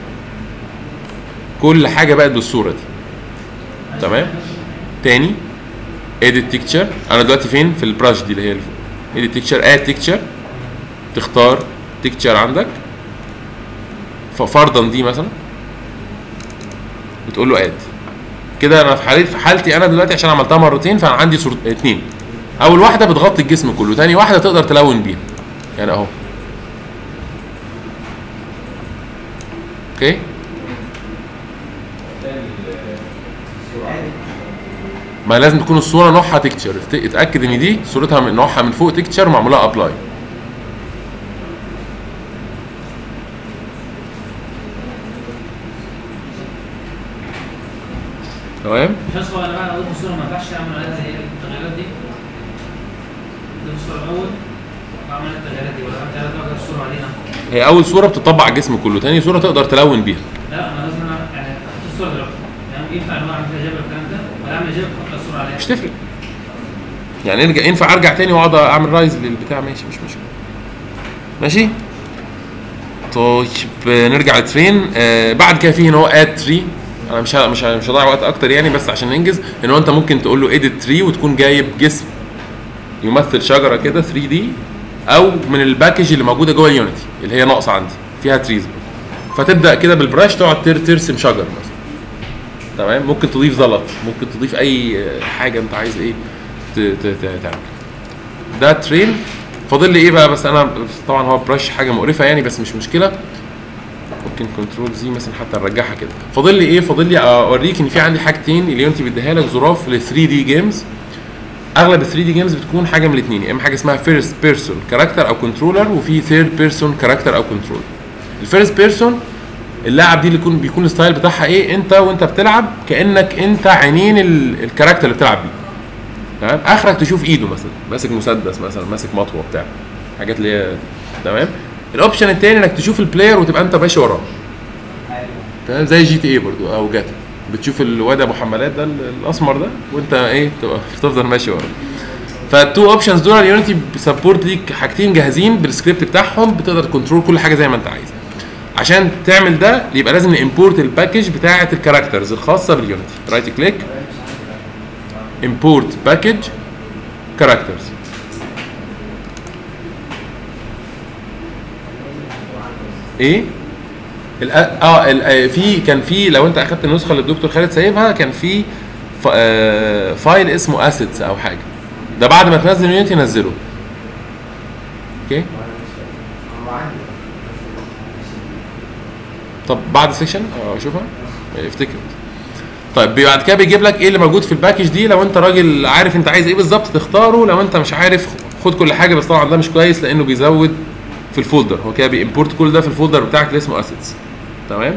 كل حاجه بقت بالصوره دي تمام تاني edit تكتشر انا دلوقتي فين في البراش دي اللي هي اللي فوق edit تكتشر اد تكتشر تختار تكتشر عندك ففرضا دي مثلا بتقول له اد كده انا في حالتي في حالتي انا دلوقتي عشان عملتها مرتين فانا عندي صور اتنين اول واحده بتغطي الجسم كله تاني واحده تقدر تلون بيها يعني اهو اوكي ما لازم تكون الصوره نوعها تكتشر اتاكد ان دي صورتها من نوعها من فوق تكتشر معمولها ابلاي تمام مش هسخن انا بقى اضيف الصوره ما ينفعش اعمل عليها هي التغييرات دي اضيف الصوره الاول واعمل التغييرات دي ولا اعمل التغييرات دي واجي الصوره عليها هي اول صوره بتطبق على الجسم كله تاني صوره تقدر تلون بيها لا انا لازم انا يعني احط الصوره دلوقتي يعني ينفع ان هو اعمل فيها جبل الكلام ده ولا اعمل جبل احط الصوره عليها مش تفرق يعني ارجع ينفع ارجع تاني واقعد اعمل رايز للبتاع ماشي مش مشكله ماشي طيب نرجع للترين آه بعد كده في هنا هو اد تري انا مش ه- مش ه- مش هضيع وقت اكتر يعني بس عشان ننجز ان هو انت ممكن تقول له اديت تري وتكون جايب جسم يمثل شجره كده 3 دي او من الباكج اللي موجوده جوه اليونيتي اللي هي ناقصه عندي فيها تريز فتبدا كده بالبراش تقعد تر- ترسم شجر مثلا تمام ممكن تضيف زلط ممكن تضيف اي حاجه انت عايز ايه ت- ت- ت- تعمل ده ترين فاضل لي ايه بقى بس انا طبعا هو برش حاجه مقرفه يعني بس مش مشكله ممكن كنترول زي مثلا حتى نرجعها كده فاضل لي ايه فاضل لي اوريك ان في عندي حاجتين اليونتي بيديها لك ظراف ل 3 دي جيمز اغلب ال 3 دي جيمز بتكون حاجه من الاثنين يا اما حاجه اسمها فيرست بيرسون كاركتر او كنترولر وفي ثيرد بيرسون كاركتر او كنترول الفيرست بيرسون اللاعب دي اللي يكون بيكون الستايل بتاعها ايه انت وانت بتلعب كانك انت عينين ال- الكاركتر اللي بتلعب بيه تمام اخرك تشوف ايده مثلا ماسك مسدس مثلا ماسك مطوه بتاع حاجات اللي هي تمام الاوبشن التاني انك تشوف البلاير وتبقى انت ماشي وراه تمام زي جي تي اي برضو او جاتا بتشوف الواد ابو حمالات ده ال- الاسمر ده وانت ايه تبقى تفضل ماشي وراه فالتو اوبشنز دول اليونيتي بيسبورت ليك حاجتين جاهزين بالسكريبت بتاعهم بتقدر تكنترول كل حاجه زي ما انت عايز عشان تعمل ده يبقى لازم نimporт الباكج بتاعه الكاركترز الخاصه باليونيتي رايت كليك import package characters ايه ال- اه ال- آه، في كان في لو انت اخدت النسخه اللي الدكتور خالد سايبها كان في ف- آه، فايل اسمه اسيتس او حاجه ده بعد ما تنزل يونيتي نزله اوكي طب بعد السكشن اه اشوفها افتكر طيب بعد كده بيجيب لك ايه اللي موجود في الباكج دي لو انت راجل عارف انت عايز ايه بالظبط تختاره لو انت مش عارف خد كل حاجه بس طبعا ده مش كويس لانه بيزود في الفولدر هو كده بيمبورت كل ده في الفولدر بتاعك اللي اسمه اسيتس تمام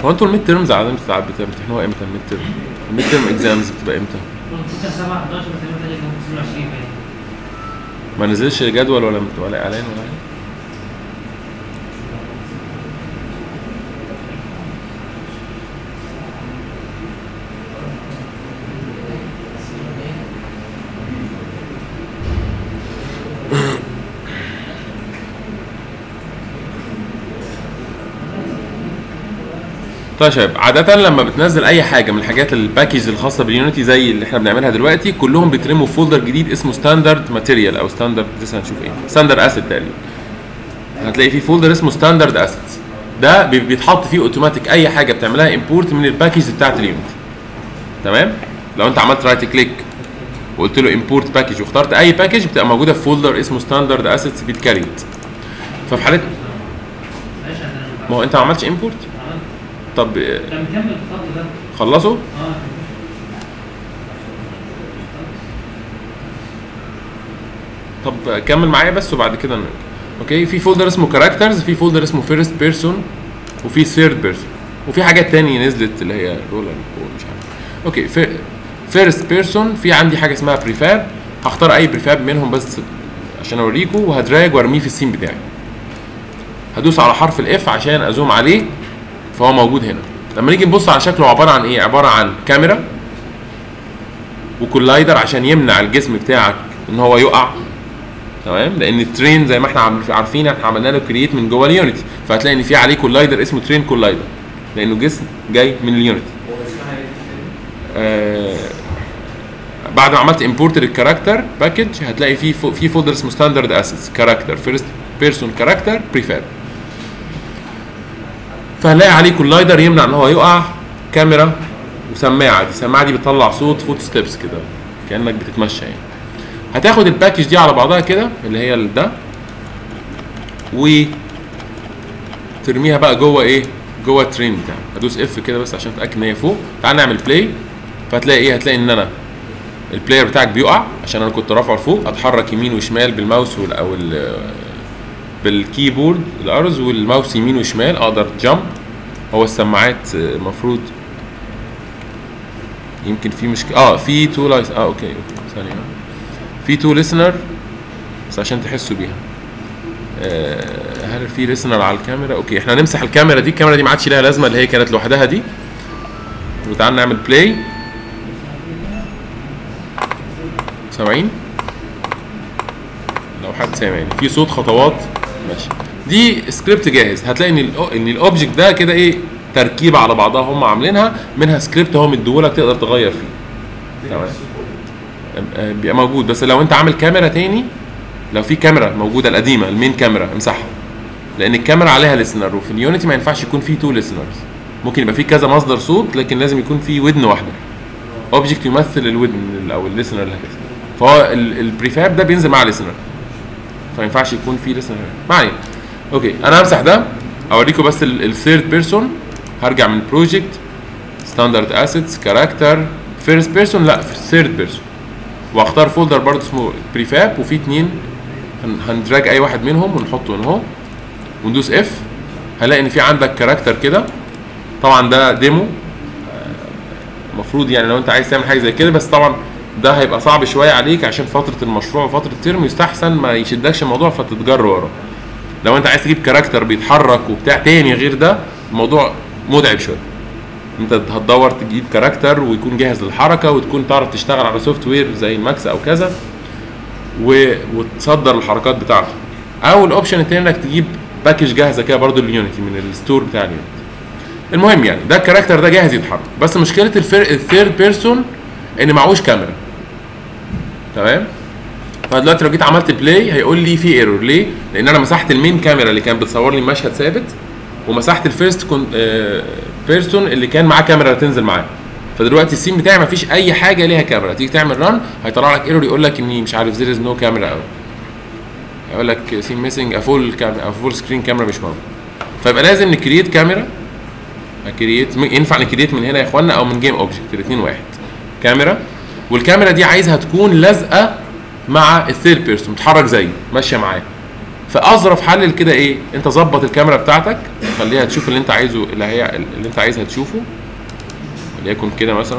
هو انتوا الميد تيرمز عاده بتاع بتمتحنوها امتى الميد تيرم؟ الميد تيرم اكزامز بتبقى امتى؟ كان 7 11 بس تقريبا كان 22 باين ما نزلش جدول ولا ولا اعلان ولا حاجه طيب يا شباب عادة لما بتنزل أي حاجة من الحاجات الباكيج الخاصة باليونيتي زي اللي احنا بنعملها دلوقتي كلهم بيترموا في فولدر جديد اسمه ستاندرد ماتيريال أو ستاندرد لسه هنشوف إيه ستاندرد أسيت تقريبا هتلاقي في فولدر اسمه ستاندرد أسيتس ده بي- بيتحط فيه اوتوماتيك أي حاجة بتعملها امبورت من الباكيج بتاعت اليونيتي تمام لو أنت عملت رايت كليك وقلت له امبورت باكيج واخترت أي باكيج بتبقى موجودة في فولدر اسمه ستاندرد أسيتس بيتكريت ففي حالة معلش عشان انا ما هو أنت ما عملتش امبورت عملت طب آه، كان مكمل الخط ده خلصوا اه طب كمل معايا بس وبعد كده نرجع اوكي في فولدر اسمه كاركترز في فولدر اسمه فيرست بيرسون وفي ثيرد بيرسون وفي حاجات تانية نزلت اللي هي رولر مش عارف اوكي فيرست بيرسون في عندي حاجه اسمها بريفاب هختار اي بريفاب منهم بس عشان اوريكم وهدراج وارميه في السين بتاعي هدوس على حرف الاف عشان ازوم عليه فهو موجود هنا لما نيجي نبص على شكله عباره عن ايه عباره عن كاميرا وكولايدر عشان يمنع الجسم بتاعك ان هو يقع تمام لان الترين زي ما احنا عم- عارفين احنا عملنا له كرييت من جوه اليونيتي فهتلاقي ان في عليه كولايدر اسمه ترين كولايدر لانه جسم جاي من اليونيتي آه بعد ما عملت امبورت للكاركتر باكج هتلاقي في فو في فولدر اسمه ستاندرد اسيتس كاركتر فيرست بيرسون كاركتر بريفاب فهنلاقي عليه كولايدر يمنع ان هو يقع كاميرا وسماعه دي السماعه دي بتطلع صوت فوت ستيبس كده كانك بتتمشى يعني هتاخد الباكج دي على بعضها كده اللي هي ال- ده و ترميها بقى جوه ايه جوه الترين بتاعك هدوس اف كده بس عشان اتاكد ان هي فوق تعال نعمل بلاي فهتلاقي ايه هتلاقي ان انا البلاير بتاعك بيقع عشان انا كنت رافعه لفوق اتحرك يمين وشمال بالماوس وال- او ال- بالكيبورد الارز والماوس يمين وشمال اقدر جامب هو السماعات المفروض يمكن في مشكله اه في تو لايس اه اوكي اوكي ثانيه في تو ليسنر بس عشان تحسوا بيها آه هل في ليسنر على الكاميرا اوكي احنا هنمسح الكاميرا دي الكاميرا دي ما عادش ليها لازمه اللي هي كانت لوحدها دي وتعال نعمل بلاي سامعين لو حد سامعني في صوت خطوات ماشي دي سكريبت جاهز هتلاقي ان ال ان الاوبجكت ده كده ايه تركيبه على بعضها هم عاملينها منها سكريبت هو مديهولك تقدر تغير فيه تمام آه، بيبقى موجود بس لو انت عامل كاميرا تاني لو في كاميرا موجوده القديمه المين كاميرا امسحها لان الكاميرا عليها ليسنر وفي اليونيتي ما ينفعش يكون في تو ليسنرز ممكن يبقى في كذا مصدر صوت لكن لازم يكون في ودن واحده اوبجكت يمثل الودن او الليسنر اللي هكذا فهو ال- البريفاب ده بينزل مع ليسنر فما ينفعش يكون في ليسنر ما علينا اوكي انا همسح ده اوريكم بس الثيرد بيرسون هرجع من بروجكت ستاندرد اسيتس كاركتر فيرست بيرسون لا ثيرد بيرسون واختار فولدر برضه اسمه بريفاب وفي اتنين هن- هندراج اي واحد منهم ونحطه هنا اهو وندوس اف هلاقي ان في عندك كاركتر كده طبعا ده ديمو المفروض يعني لو انت عايز تعمل حاجه زي كده بس طبعا ده هيبقى صعب شويه عليك عشان فتره المشروع وفتره الترم يستحسن ما يشدكش الموضوع فتتجر وراه لو انت عايز تجيب كاركتر بيتحرك وبتاع تاني غير ده الموضوع متعب شويه انت هتدور تجيب كاركتر ويكون جاهز للحركه وتكون تعرف تشتغل على سوفت وير زي الماكس او كذا و... وتصدر الحركات بتاعته او الاوبشن التاني انك تجيب باكج جاهزه كده برضو اليونيتي من الستور بتاع اليونيتي المهم يعني ده الكاركتر ده جاهز يتحرك بس مشكله الفير... الثيرد بيرسون ان معهوش كاميرا تمام فدلوقتي لو جيت عملت بلاي هيقول لي في ايرور ليه؟ لان انا مسحت المين كاميرا اللي كانت بتصور لي مشهد ثابت ومسحت الفيرست كون... آه... بيرسون اللي كان معاه كاميرا تنزل معاه فدلوقتي السين بتاعي ما فيش اي حاجه ليها كاميرا تيجي تعمل ران هيطلع لك ايرور يقول لك اني مش عارف زير از نو كاميرا او يقول لك سين ميسنج افول كاميرا فول سكرين كاميرا مش موجود فيبقى لازم نكريت كاميرا كرييت ينفع نكريت من هنا يا اخوانا او من جيم اوبجكت الاثنين واحد كاميرا والكاميرا دي عايزها تكون لازقه مع الثيرد بيرسون بتتحرك زيه ماشيه معاه فاظرف حل كده ايه انت ظبط الكاميرا بتاعتك خليها تشوف اللي انت عايزه اللي هي اللي انت عايزها تشوفه وليكن كده مثلا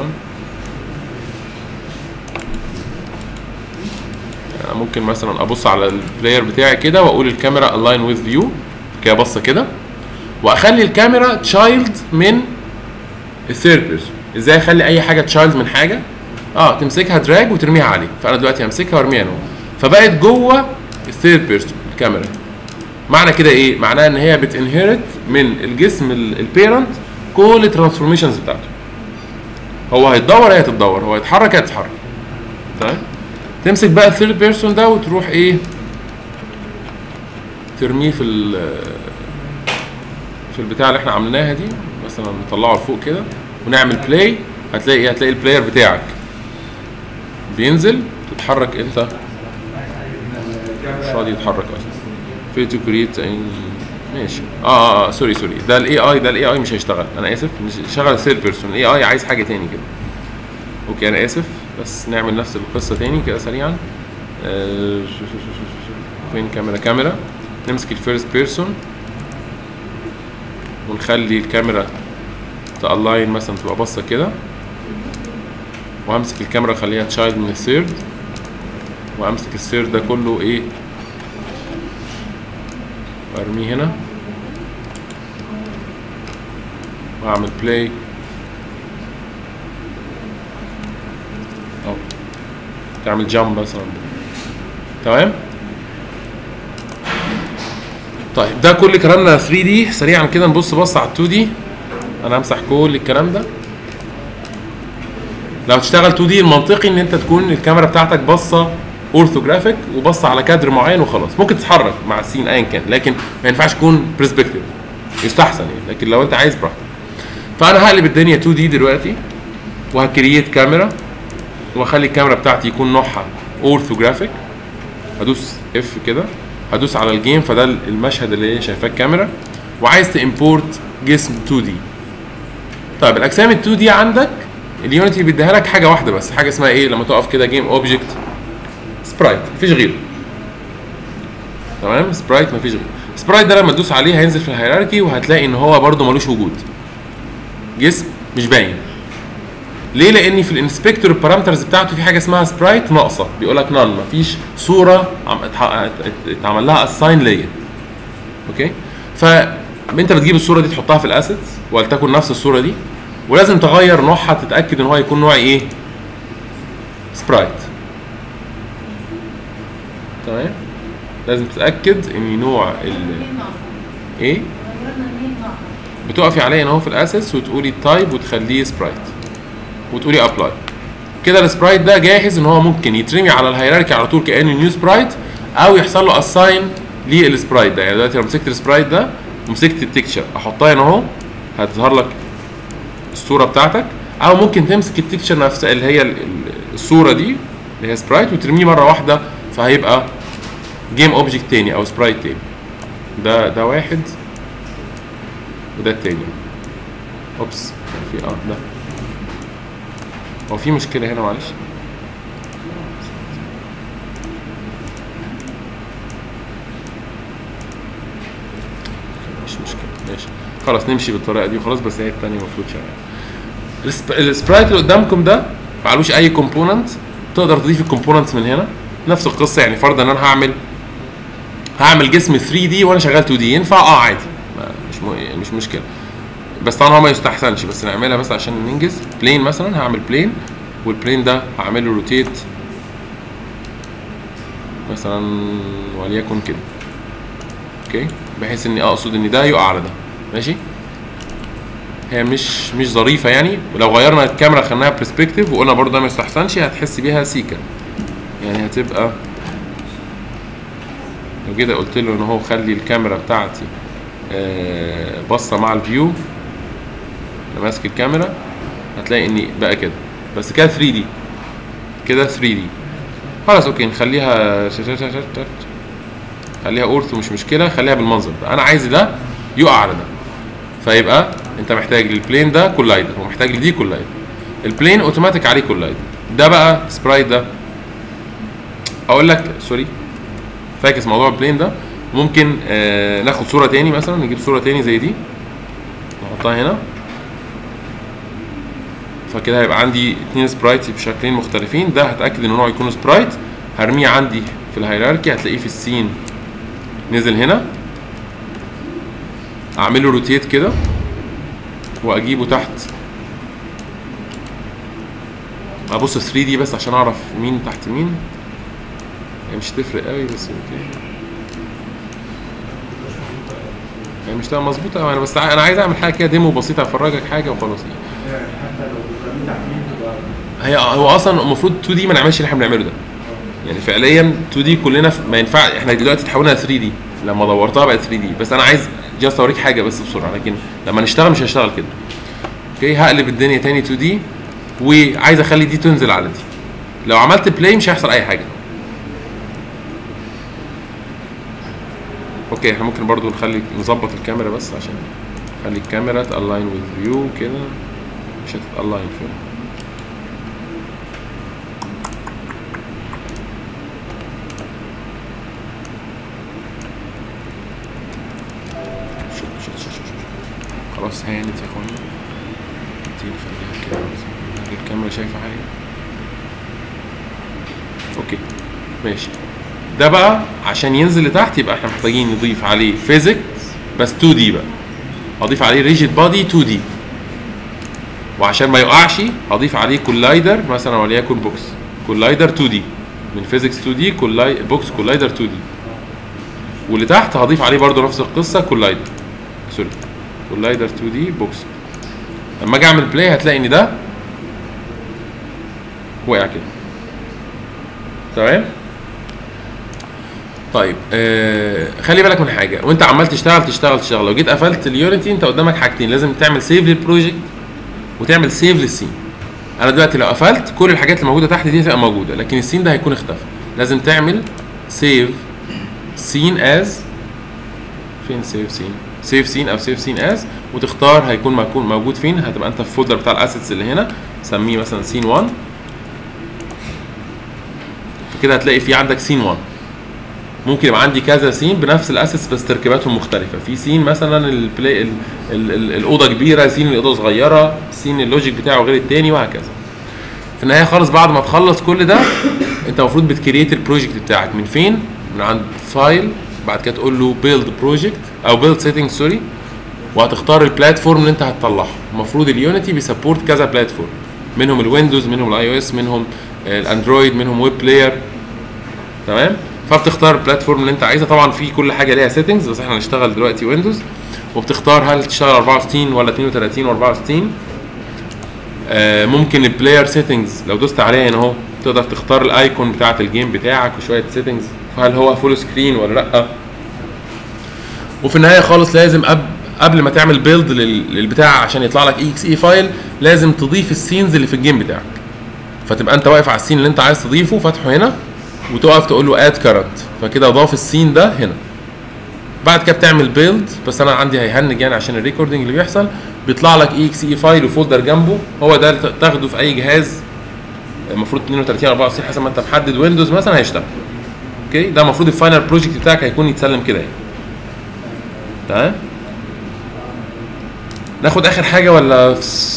يعني ممكن مثلا ابص على البلاير بتاعي كده واقول الكاميرا الاين وذ فيو كده بصه كده واخلي الكاميرا تشايلد من الثيرد بيرسون ازاي اخلي اي حاجه تشايلد من حاجه اه تمسكها دراج وترميها عليه فانا دلوقتي همسكها وارميها هنا فبقت جوه الثيرد بيرسون الكاميرا معنى كده ايه معناها ان هي بتنهرت من الجسم البيرنت كل الترانسفورميشنز بتاعته هو هيتدور هي هتتدور هو هيتحرك هي هتتحرك تمام تمسك بقى الثيرد بيرسون ده وتروح ايه ترميه في ال في البتاع اللي احنا عملناها دي مثلا نطلعه لفوق كده ونعمل بلاي هتلاقي ايه هتلاقي البلاير بتاعك بينزل تتحرك انت مش راضي يتحرك اصلا في تو كريت ماشي اه اه, آه سوري سوري ده الاي اي ده الاي اي مش هيشتغل انا اسف مش شغل ثيرد بيرسون الاي اي عايز حاجه تاني كده اوكي انا اسف بس نعمل نفس القصه تاني كده سريعا آه فين كاميرا كاميرا نمسك الفيرست بيرسون ونخلي الكاميرا تالاين مثلا تبقى باصه كده وهمسك الكاميرا اخليها تشايلد من الثيرد وامسك الثيرد ده كله ايه وارميه هنا واعمل بلاي او تعمل جامب مثلا تمام طيب ده كل كلامنا 3 دي سريعا كده نبص بص على 2 دي انا همسح كل الكلام ده لو تشتغل 2 دي المنطقي ان انت تكون الكاميرا بتاعتك باصه اورثوجرافيك وبص على كادر معين وخلاص ممكن تتحرك مع السين ايا كان لكن ما ينفعش تكون برسبكتيف يستحسن يعني لكن لو انت عايز براحتك فانا هقلب الدنيا 2 دي دلوقتي وهكرييت كاميرا واخلي الكاميرا بتاعتي يكون نوعها اورثوجرافيك هدوس اف كده هدوس على الجيم فده المشهد اللي هي شايفاه الكاميرا وعايز تامبورت جسم 2 دي طيب الاجسام ال 2 دي عندك اليونيتي بيديها لك حاجه واحده بس حاجه اسمها ايه لما تقف كده جيم اوبجكت سبرايت مفيش غيره تمام سبرايت مفيش غيره سبرايت ده لما تدوس عليه هينزل في الهيراركي وهتلاقي ان هو برده ملوش وجود جسم مش باين ليه لان في الانسبكتور البارامترز بتاعته في حاجه اسمها سبرايت ناقصه بيقول لك نان مفيش صوره عم اتعمل لها اساين ليا اوكي فانت بتجيب الصوره دي تحطها في الاسيتس ولتكن نفس الصوره دي ولازم تغير نوعها تتاكد ان هو يكون نوع ايه سبرايت تمام لازم تتاكد ان نوع ال ايه بتقفي عليه هنا اهو في الاسيتس وتقولي تايب وتخليه سبرايت وتقولي ابلاي كده السبرايت ده جاهز ان هو ممكن يترمي على الهيراركي على طول كانه نيو سبرايت او يحصل له اساين للسبرايت ده يعني دلوقتي لو مسكت السبرايت ده ومسكت التكتشر احطها هنا اهو هتظهر لك الصوره بتاعتك او ممكن تمسك التكتشر نفسها اللي هي الصوره دي اللي هي سبرايت وترميه مره واحده فهيبقى جيم اوبجكت تاني او سبرايت تاني ده ده واحد وده التاني اوبس في اه ده هو في مشكلة هنا معلش مش مشكلة ماشي خلاص نمشي بالطريقة دي وخلاص بس هي التانية المفروض شغالة السبرايت اللي قدامكم ده معلوش أي كومبوننت تقدر تضيف الكومبوننتس من هنا نفس القصة يعني فرضا إن أنا هعمل هعمل جسم 3 دي وأنا شغال 2 دي ينفع اه عادي مش م... مش مشكلة بس طبعا هو ما يستحسنش بس نعملها بس عشان ننجز بلين مثلا هعمل بلين والبلين ده هعمل له روتيت مثلا وليكن كده اوكي بحيث اني اقصد ان ده يقع على ده ماشي هي مش مش ظريفه يعني ولو غيرنا الكاميرا خليناها برسبكتيف وقلنا برضه ده ما يستحسنش هتحس بيها سيكا يعني هتبقى لو كده قلت له ان هو خلي الكاميرا بتاعتي آه بصه مع الفيو انا ماسك الكاميرا هتلاقي اني بقى كده بس كده 3 دي كده 3 دي خلاص اوكي نخليها خليها اورثو مش مشكله خليها بالمنظر ده انا عايز ده يقع على ده فيبقى انت محتاج للبلين ده كولايدر ومحتاج لدي كولايدر البلين اوتوماتيك عليه كولايدر ده بقى سبرايت ده اقول لك سوري فاكس موضوع البلين ده ممكن آه ناخد صوره تاني مثلا نجيب صوره تاني زي دي نحطها هنا فكده هيبقى عندي اتنين سبرايت بشكلين مختلفين ده هتاكد ان نوعه يكون سبرايت هرميه عندي في الهيراركي هتلاقيه في السين نزل هنا اعمله روتيت كده واجيبه تحت ابص 3 دي بس عشان اعرف مين تحت مين هي مش تفرق قوي بس اوكي هي مش تبقى مظبوطه قوي انا بس انا عايز اعمل حاجه كده ديمو بسيطه افرجك حاجه وخلاص يعني حتى لو رميت تحميل تبقى هي هو اصلا المفروض 2 دي ما نعملش اللي احنا بنعمله ده يعني فعليا 2 دي كلنا في ما ينفع احنا دلوقتي تحولنا ل 3 دي لما دورتها بقت 3 دي بس انا عايز جاست اوريك حاجه بس بسرعه لكن لما نشتغل مش هشتغل كده اوكي هقلب الدنيا تاني 2 دي وعايز اخلي دي تنزل على دي لو عملت بلاي مش هيحصل اي حاجه اوكي احنا ممكن برضو نخلي نظبط الكاميرا بس عشان نخلي الكاميرا تالاين وذ فيو كده مش هتتالاين فين شوت شوت شوت شوت خلاص هانت يا اخوانا دي نخليها كده بس. هل الكاميرا شايفه حاجه اوكي ماشي ده بقى عشان ينزل لتحت يبقى احنا محتاجين نضيف عليه فيزيك بس 2 دي بقى اضيف عليه ريجيد بادي 2 دي وعشان ما يقعش هضيف عليه كولايدر مثلا وليكن بوكس كولايدر 2 دي من فيزيكس 2 دي كولاي بوكس كولايدر 2 دي واللي تحت هضيف عليه برضو نفس القصه كولايدر سوري كولايدر 2 دي بوكس لما اجي اعمل بلاي هتلاقي ان ده وقع كده تمام طيب آه خلي بالك من حاجه وانت عمال تشتغل تشتغل تشتغل لو جيت قفلت اليونيتي انت قدامك حاجتين لازم تعمل سيف للبروجكت وتعمل سيف للسين انا دلوقتي لو قفلت كل الحاجات اللي موجوده تحت دي هتبقى موجوده لكن السين ده هيكون اختفى لازم تعمل سيف سين از فين سيف سين سيف سين او سيف سين از وتختار هيكون مكون موجود فين هتبقى انت في الفولدر بتاع الاسيتس اللي هنا سميه مثلا سين 1 كده هتلاقي في عندك سين 1 ممكن يبقى عندي كذا سين بنفس الاسيتس بس تركيباتهم مختلفه في سين مثلا البلاي ال ال ال الاوضه كبيره سين الاوضه صغيره سين اللوجيك بتاعه غير التاني وهكذا في النهايه خالص بعد ما تخلص كل ده انت المفروض بتكريت البروجكت بتاعك من فين من عند فايل بعد كده تقول له بيلد بروجكت او بيلد سيتنج سوري وهتختار البلاتفورم اللي انت هتطلعها المفروض اليونيتي بيسبورت كذا بلاتفورم منهم الويندوز منهم الاي او اس منهم الاندرويد منهم ويب بلاير تمام فبتختار البلاتفورم اللي انت عايزها طبعا في كل حاجه ليها سيتنجز بس احنا هنشتغل دلوقتي ويندوز وبتختار هل تشتغل 64 ولا 32 و64 آه ممكن البلاير سيتنجز لو دوست عليها هنا اهو تقدر تختار الايكون بتاعه الجيم بتاعك وشويه سيتنجز هل هو فول سكرين ولا لا وفي النهايه خالص لازم قبل قبل ما تعمل بيلد للبتاع عشان يطلع لك اي اكس اي فايل لازم تضيف السينز اللي في الجيم بتاعك فتبقى انت واقف على السين اللي انت عايز تضيفه فاتحه هنا وتقف تقول له اد كارنت فكده ضاف السين ده هنا بعد كده بتعمل بيلد بس انا عندي هيهنج يعني عشان الريكوردنج اللي بيحصل بيطلع لك اي اكس اي فايل وفولدر جنبه هو ده اللي تاخده في اي جهاز المفروض 32 64 حسب ما انت محدد ويندوز مثلا هيشتغل اوكي ده المفروض الفاينل بروجكت بتاعك هيكون يتسلم كده يعني تمام ناخد اخر حاجه ولا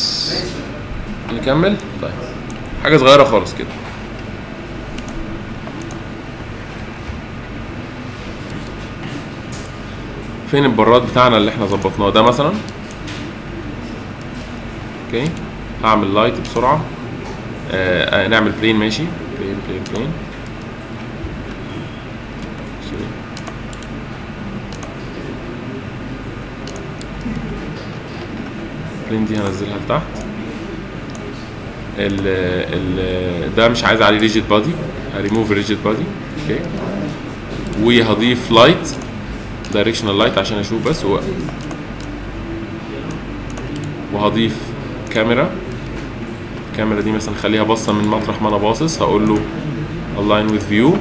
نكمل طيب حاجه صغيره خالص كده فين البراد بتاعنا اللي احنا ظبطناه ده مثلا اوكي هعمل لايت بسرعه آه آه نعمل بلين ماشي بلين بلين بلين سوري بلين دي هنزلها لتحت ال ال ده مش عايز عليه ريجيد بادي هريموف ريجيد بادي اوكي وهضيف لايت دايركشنال لايت عشان اشوف بس و... وهضيف كاميرا الكاميرا دي مثلا خليها باصه من مطرح ما انا باصص هقول له align with view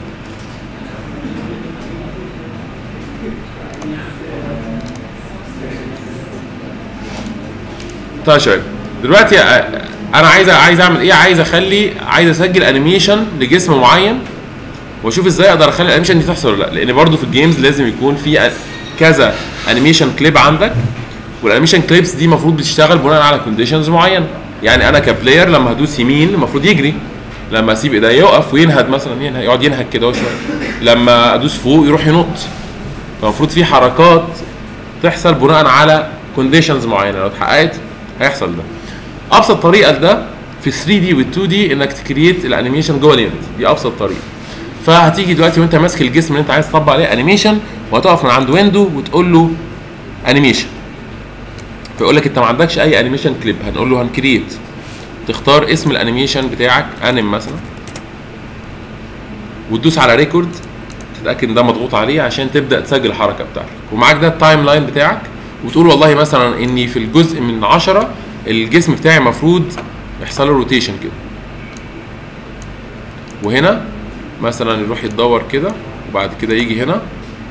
طيب يا شباب دلوقتي انا عايز عايز اعمل ايه عايز اخلي عايز اسجل انيميشن لجسم معين واشوف ازاي اقدر اخلي الانيميشن دي تحصل ولا لا لان برضو في الجيمز لازم يكون في أ- كذا انيميشن كليب عندك والانيميشن كليبس دي المفروض بتشتغل بناء على كونديشنز معينه يعني انا كبلاير لما هدوس يمين المفروض يجري لما اسيب ايديا يقف وينهد مثلا ينهد يقعد ينهد كده شويه لما ادوس فوق يروح ينط فالمفروض في حركات تحصل بناء على كونديشنز معينه لو اتحققت هيحصل ده ابسط طريقه لده في 3 دي وال 2 دي انك تكريت الانيميشن جوه اليونت دي ابسط طريقه فهتيجي دلوقتي وانت ماسك الجسم اللي انت عايز تطبق عليه انيميشن وهتقف من عند ويندو وتقول له انيميشن فيقول لك انت ما عندكش اي انيميشن كليب هنقول له هنكريت تختار اسم الانيميشن بتاعك انيم مثلا وتدوس على ريكورد تتاكد ان ده مضغوط عليه عشان تبدا تسجل الحركه بتاعتك ومعاك ده التايم لاين بتاعك وتقول والله مثلا اني في الجزء من 10 الجسم بتاعي المفروض يحصل له روتيشن كده وهنا مثلا يروح يتدور كده وبعد كده يجي هنا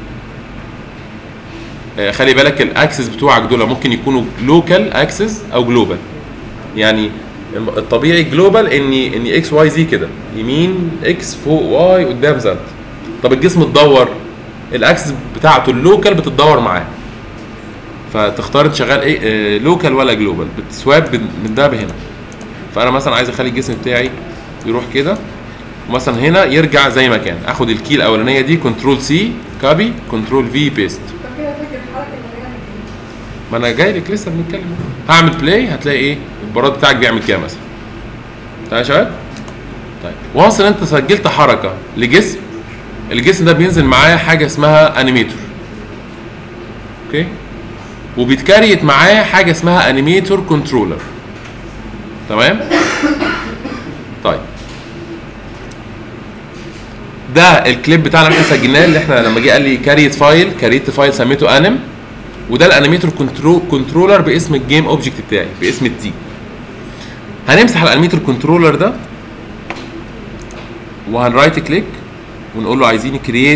آه، خلي بالك الاكسس بتوعك دول ممكن يكونوا لوكال اكسس او جلوبال يعني الم- الطبيعي جلوبال اني اني اكس واي زي كده يمين اكس فوق واي قدام زد طب الجسم اتدور الاكسس بتاعته اللوكال بتتدور معاه فتختار انت شغال ايه لوكال ولا جلوبال بتسواب من من ده بهنا فانا مثلا عايز اخلي الجسم بتاعي يروح كده ومثلا هنا يرجع زي ما كان اخد الكي الاولانيه دي كنترول سي كابي كنترول في بيست طب كده فاكر الحركه اللي هي ما انا جاي لك لسه بنتكلم هعمل بلاي هتلاقي ايه البراد بتاعك بيعمل كده مثلا طيب يا شباب طيب وانس ان انت سجلت حركه لجسم الجسم ده بينزل معاه حاجه اسمها انيميتور اوكي وبيتكريت معاه حاجه اسمها انيميتور كنترولر تمام طيب ده الكليب بتاعنا اللي احنا سجلناه اللي احنا لما جه قال لي كاريت فايل كريت فايل سميته انم وده الانيميتور كنترو كنترولر باسم الجيم اوبجكت بتاعي باسم التي هنمسح الانيميتور كنترولر ده وهنرايت كليك ونقول له عايزين كرييت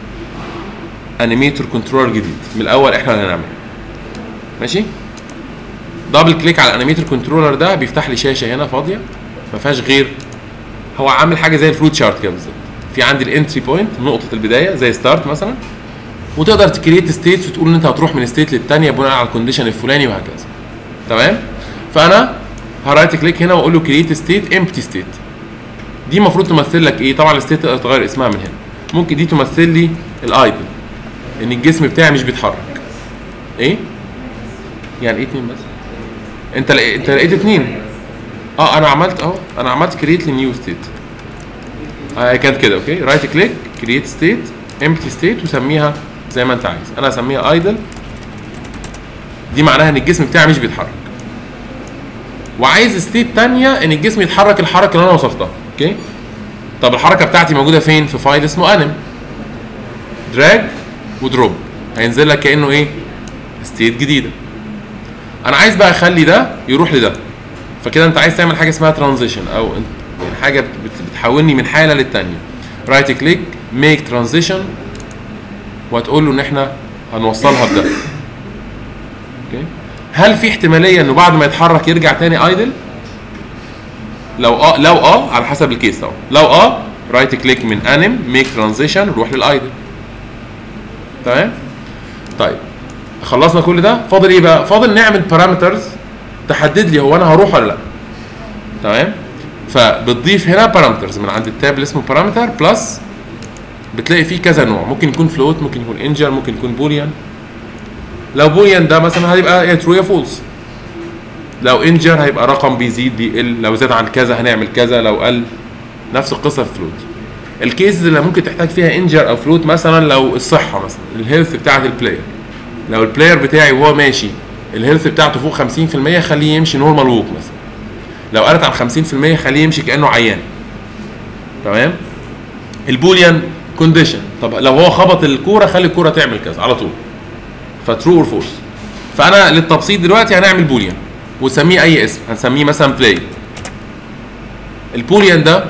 انيميتور كنترولر جديد من الاول احنا اللي هنعمله ماشي دبل كليك على الانيميتور كنترولر ده بيفتح لي شاشه هنا فاضيه ما فيهاش غير هو عامل حاجه زي الفلوت شارت كده بالظبط في عندي الانتري بوينت نقطه البدايه زي ستارت مثلا وتقدر تكريت ستيتس وتقول ان انت هتروح من ستيت للثانيه بناء على الكونديشن الفلاني وهكذا تمام فانا هرايت كليك هنا واقول له كريت ستيت امبتي ستيت دي المفروض تمثل لك ايه طبعا الستيت تقدر تغير اسمها من هنا ممكن دي تمثل لي الايدل ان الجسم بتاعي مش بيتحرك ايه يعني ايه اتنين بس انت لقيت انت لقيت اتنين اه انا عملت اهو انا عملت كريت لنيو ستيت آه كانت كده اوكي رايت كليك كريت ستيت امبتي ستيت وسميها زي ما انت عايز انا هسميها ايدل دي معناها ان الجسم بتاعي مش بيتحرك وعايز ستيت تانية ان الجسم يتحرك الحركه اللي انا وصفتها اوكي طب الحركه بتاعتي موجوده فين في فايل اسمه انم دراج ودروب هينزل لك كانه ايه ستيت جديده انا عايز بقى اخلي ده يروح لده فكده انت عايز تعمل حاجه اسمها ترانزيشن او انت- يعني حاجه بت- بتحولني من حاله للتانيه رايت كليك ميك ترانزيشن وهتقول له ان احنا هنوصلها بده اوكي هل في احتماليه انه بعد ما يتحرك يرجع تاني ايدل لو اه لو اه على حسب الكيس طبعا لو اه رايت كليك من انيم ميك ترانزيشن روح للايدل تمام طيب خلصنا كل ده فاضل ايه بقى فاضل نعمل بارامترز تحدد لي هو انا هروح ولا لا تمام فبتضيف هنا بارامترز من عند التاب اللي اسمه بارامتر بلس بتلاقي فيه كذا نوع ممكن يكون فلوت ممكن يكون انجر ممكن يكون بوليان لو بوليان ده مثلا هيبقى يا ترو يا فولس لو انجر هيبقى رقم بيزيد بيقل لو زاد عن كذا هنعمل كذا لو قل نفس القصه في فلوت الكيسز اللي ممكن تحتاج فيها انجر او فلوت مثلا لو الصحه مثلا الهيلث بتاعه البلاير لو البلاير بتاعي وهو ماشي الهيلث بتاعته فوق 50% خليه يمشي نورمال ووك مثلا لو قلت عن 50% خليه يمشي كانه عيان تمام البوليان كونديشن طب لو هو خبط الكوره خلي الكوره تعمل كذا على طول فترو اور فورس فانا للتبسيط دلوقتي هنعمل بوليان وسميه اي اسم هنسميه مثلا بلاي البوليان ده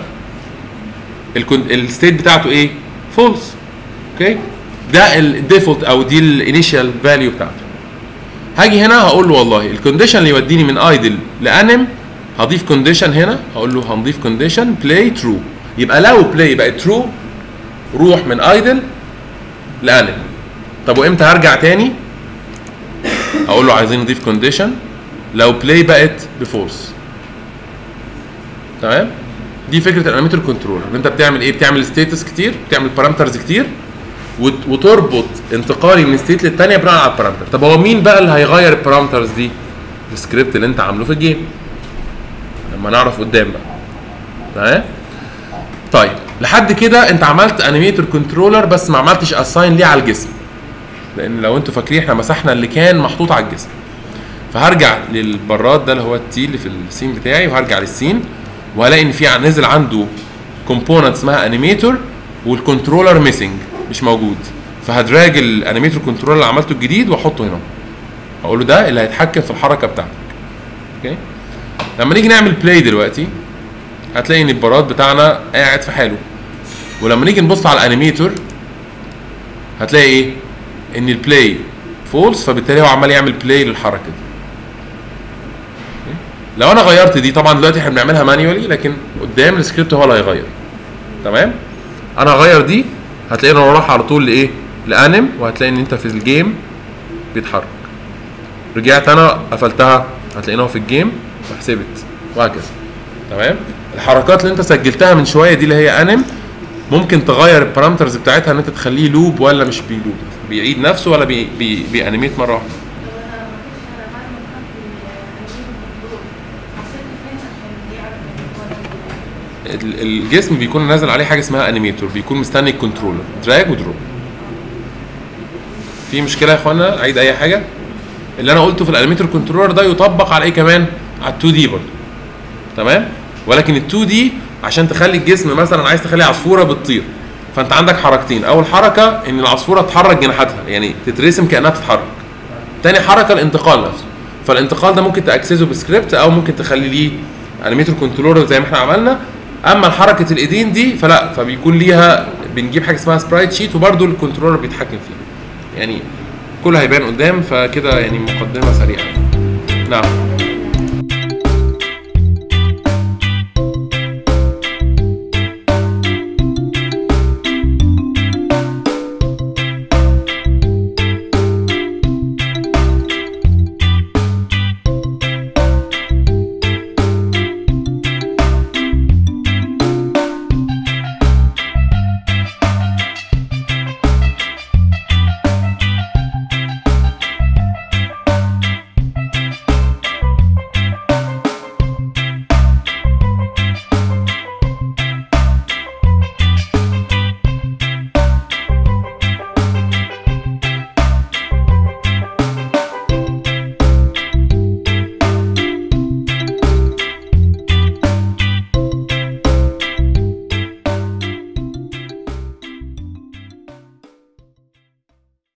الستيت بتاعته ايه فولس اوكي ده الديفولت او دي الانيشال فاليو بتاعته هاجي هنا هقول له والله الكونديشن اللي يوديني من ايدل لانم هضيف كونديشن هنا هقول له هنضيف كونديشن بلاي ترو يبقى لو بلاي بقت ترو روح من ايدل لانم طب وامتى هرجع تاني اقول له عايزين نضيف كونديشن لو بلاي بقت بفولس تمام دي فكره الانيميتر كنترولر ان انت بتعمل ايه بتعمل ستيتس كتير بتعمل بارامترز كتير وت- وتربط انتقالي من ستيت للتانيه بناء على البارامتر طب هو مين بقى اللي هيغير البارامترز دي السكريبت اللي انت عامله في الجيم لما نعرف قدام بقى تمام طيب لحد كده انت عملت انيميتر كنترولر بس ما عملتش اساين ليه على الجسم لان لو انتوا فاكرين احنا مسحنا اللي كان محطوط على الجسم فهرجع للبراد ده اللي هو التي اللي في السين بتاعي وهرجع للسين وهلاقي ان في ع- نزل عنده كومبوننت اسمها انيميتور والكنترولر ميسنج مش موجود فهدراج الانيميتور كنترولر اللي عملته الجديد واحطه هنا اقول له ده اللي هيتحكم في الحركه بتاعتك اوكي لما نيجي نعمل بلاي دلوقتي هتلاقي ان البراد بتاعنا قاعد في حاله ولما نيجي نبص على الانيميتور هتلاقي ايه ان البلاي فولس فبالتالي هو عمال يعمل بلاي للحركه دي لو انا غيرت دي طبعا دلوقتي احنا بنعملها مانيوالي لكن قدام السكريبت هو اللي هيغير تمام انا هغير دي هتلاقي انا راح على طول لايه لانم وهتلاقي ان انت في الجيم بيتحرك رجعت انا قفلتها هتلاقينها في الجيم وحسبت وهكذا تمام الحركات اللي انت سجلتها من شويه دي اللي هي انم ممكن تغير البارامترز بتاعتها ان انت تخليه لوب ولا مش بيلوب بيعيد نفسه ولا بي بي بيانيميت مره واحده ال- الجسم بيكون نازل عليه حاجه اسمها انيميتور بيكون مستني الكنترولر دراج ودروب في مشكله يا اخوانا عيد اي حاجه اللي انا قلته في الانيميتور كنترولر ده يطبق على ايه كمان على ال2 دي برضه تمام ولكن ال2 دي عشان تخلي الجسم مثلا عايز تخلي عصفوره بتطير فانت عندك حركتين اول حركه ان العصفوره تحرك جناحاتها يعني تترسم كانها بتتحرك تاني حركه الانتقال نفسه فالانتقال ده ممكن تاكسسه بسكريبت او ممكن تخلي ليه انيميتور كنترولر زي ما احنا عملنا اما حركه الايدين دي فلا فبيكون ليها بنجيب حاجه اسمها سبرايت شيت وبرده الكنترولر بيتحكم فيها يعني كله هيبان قدام فكده يعني مقدمه سريعه نعم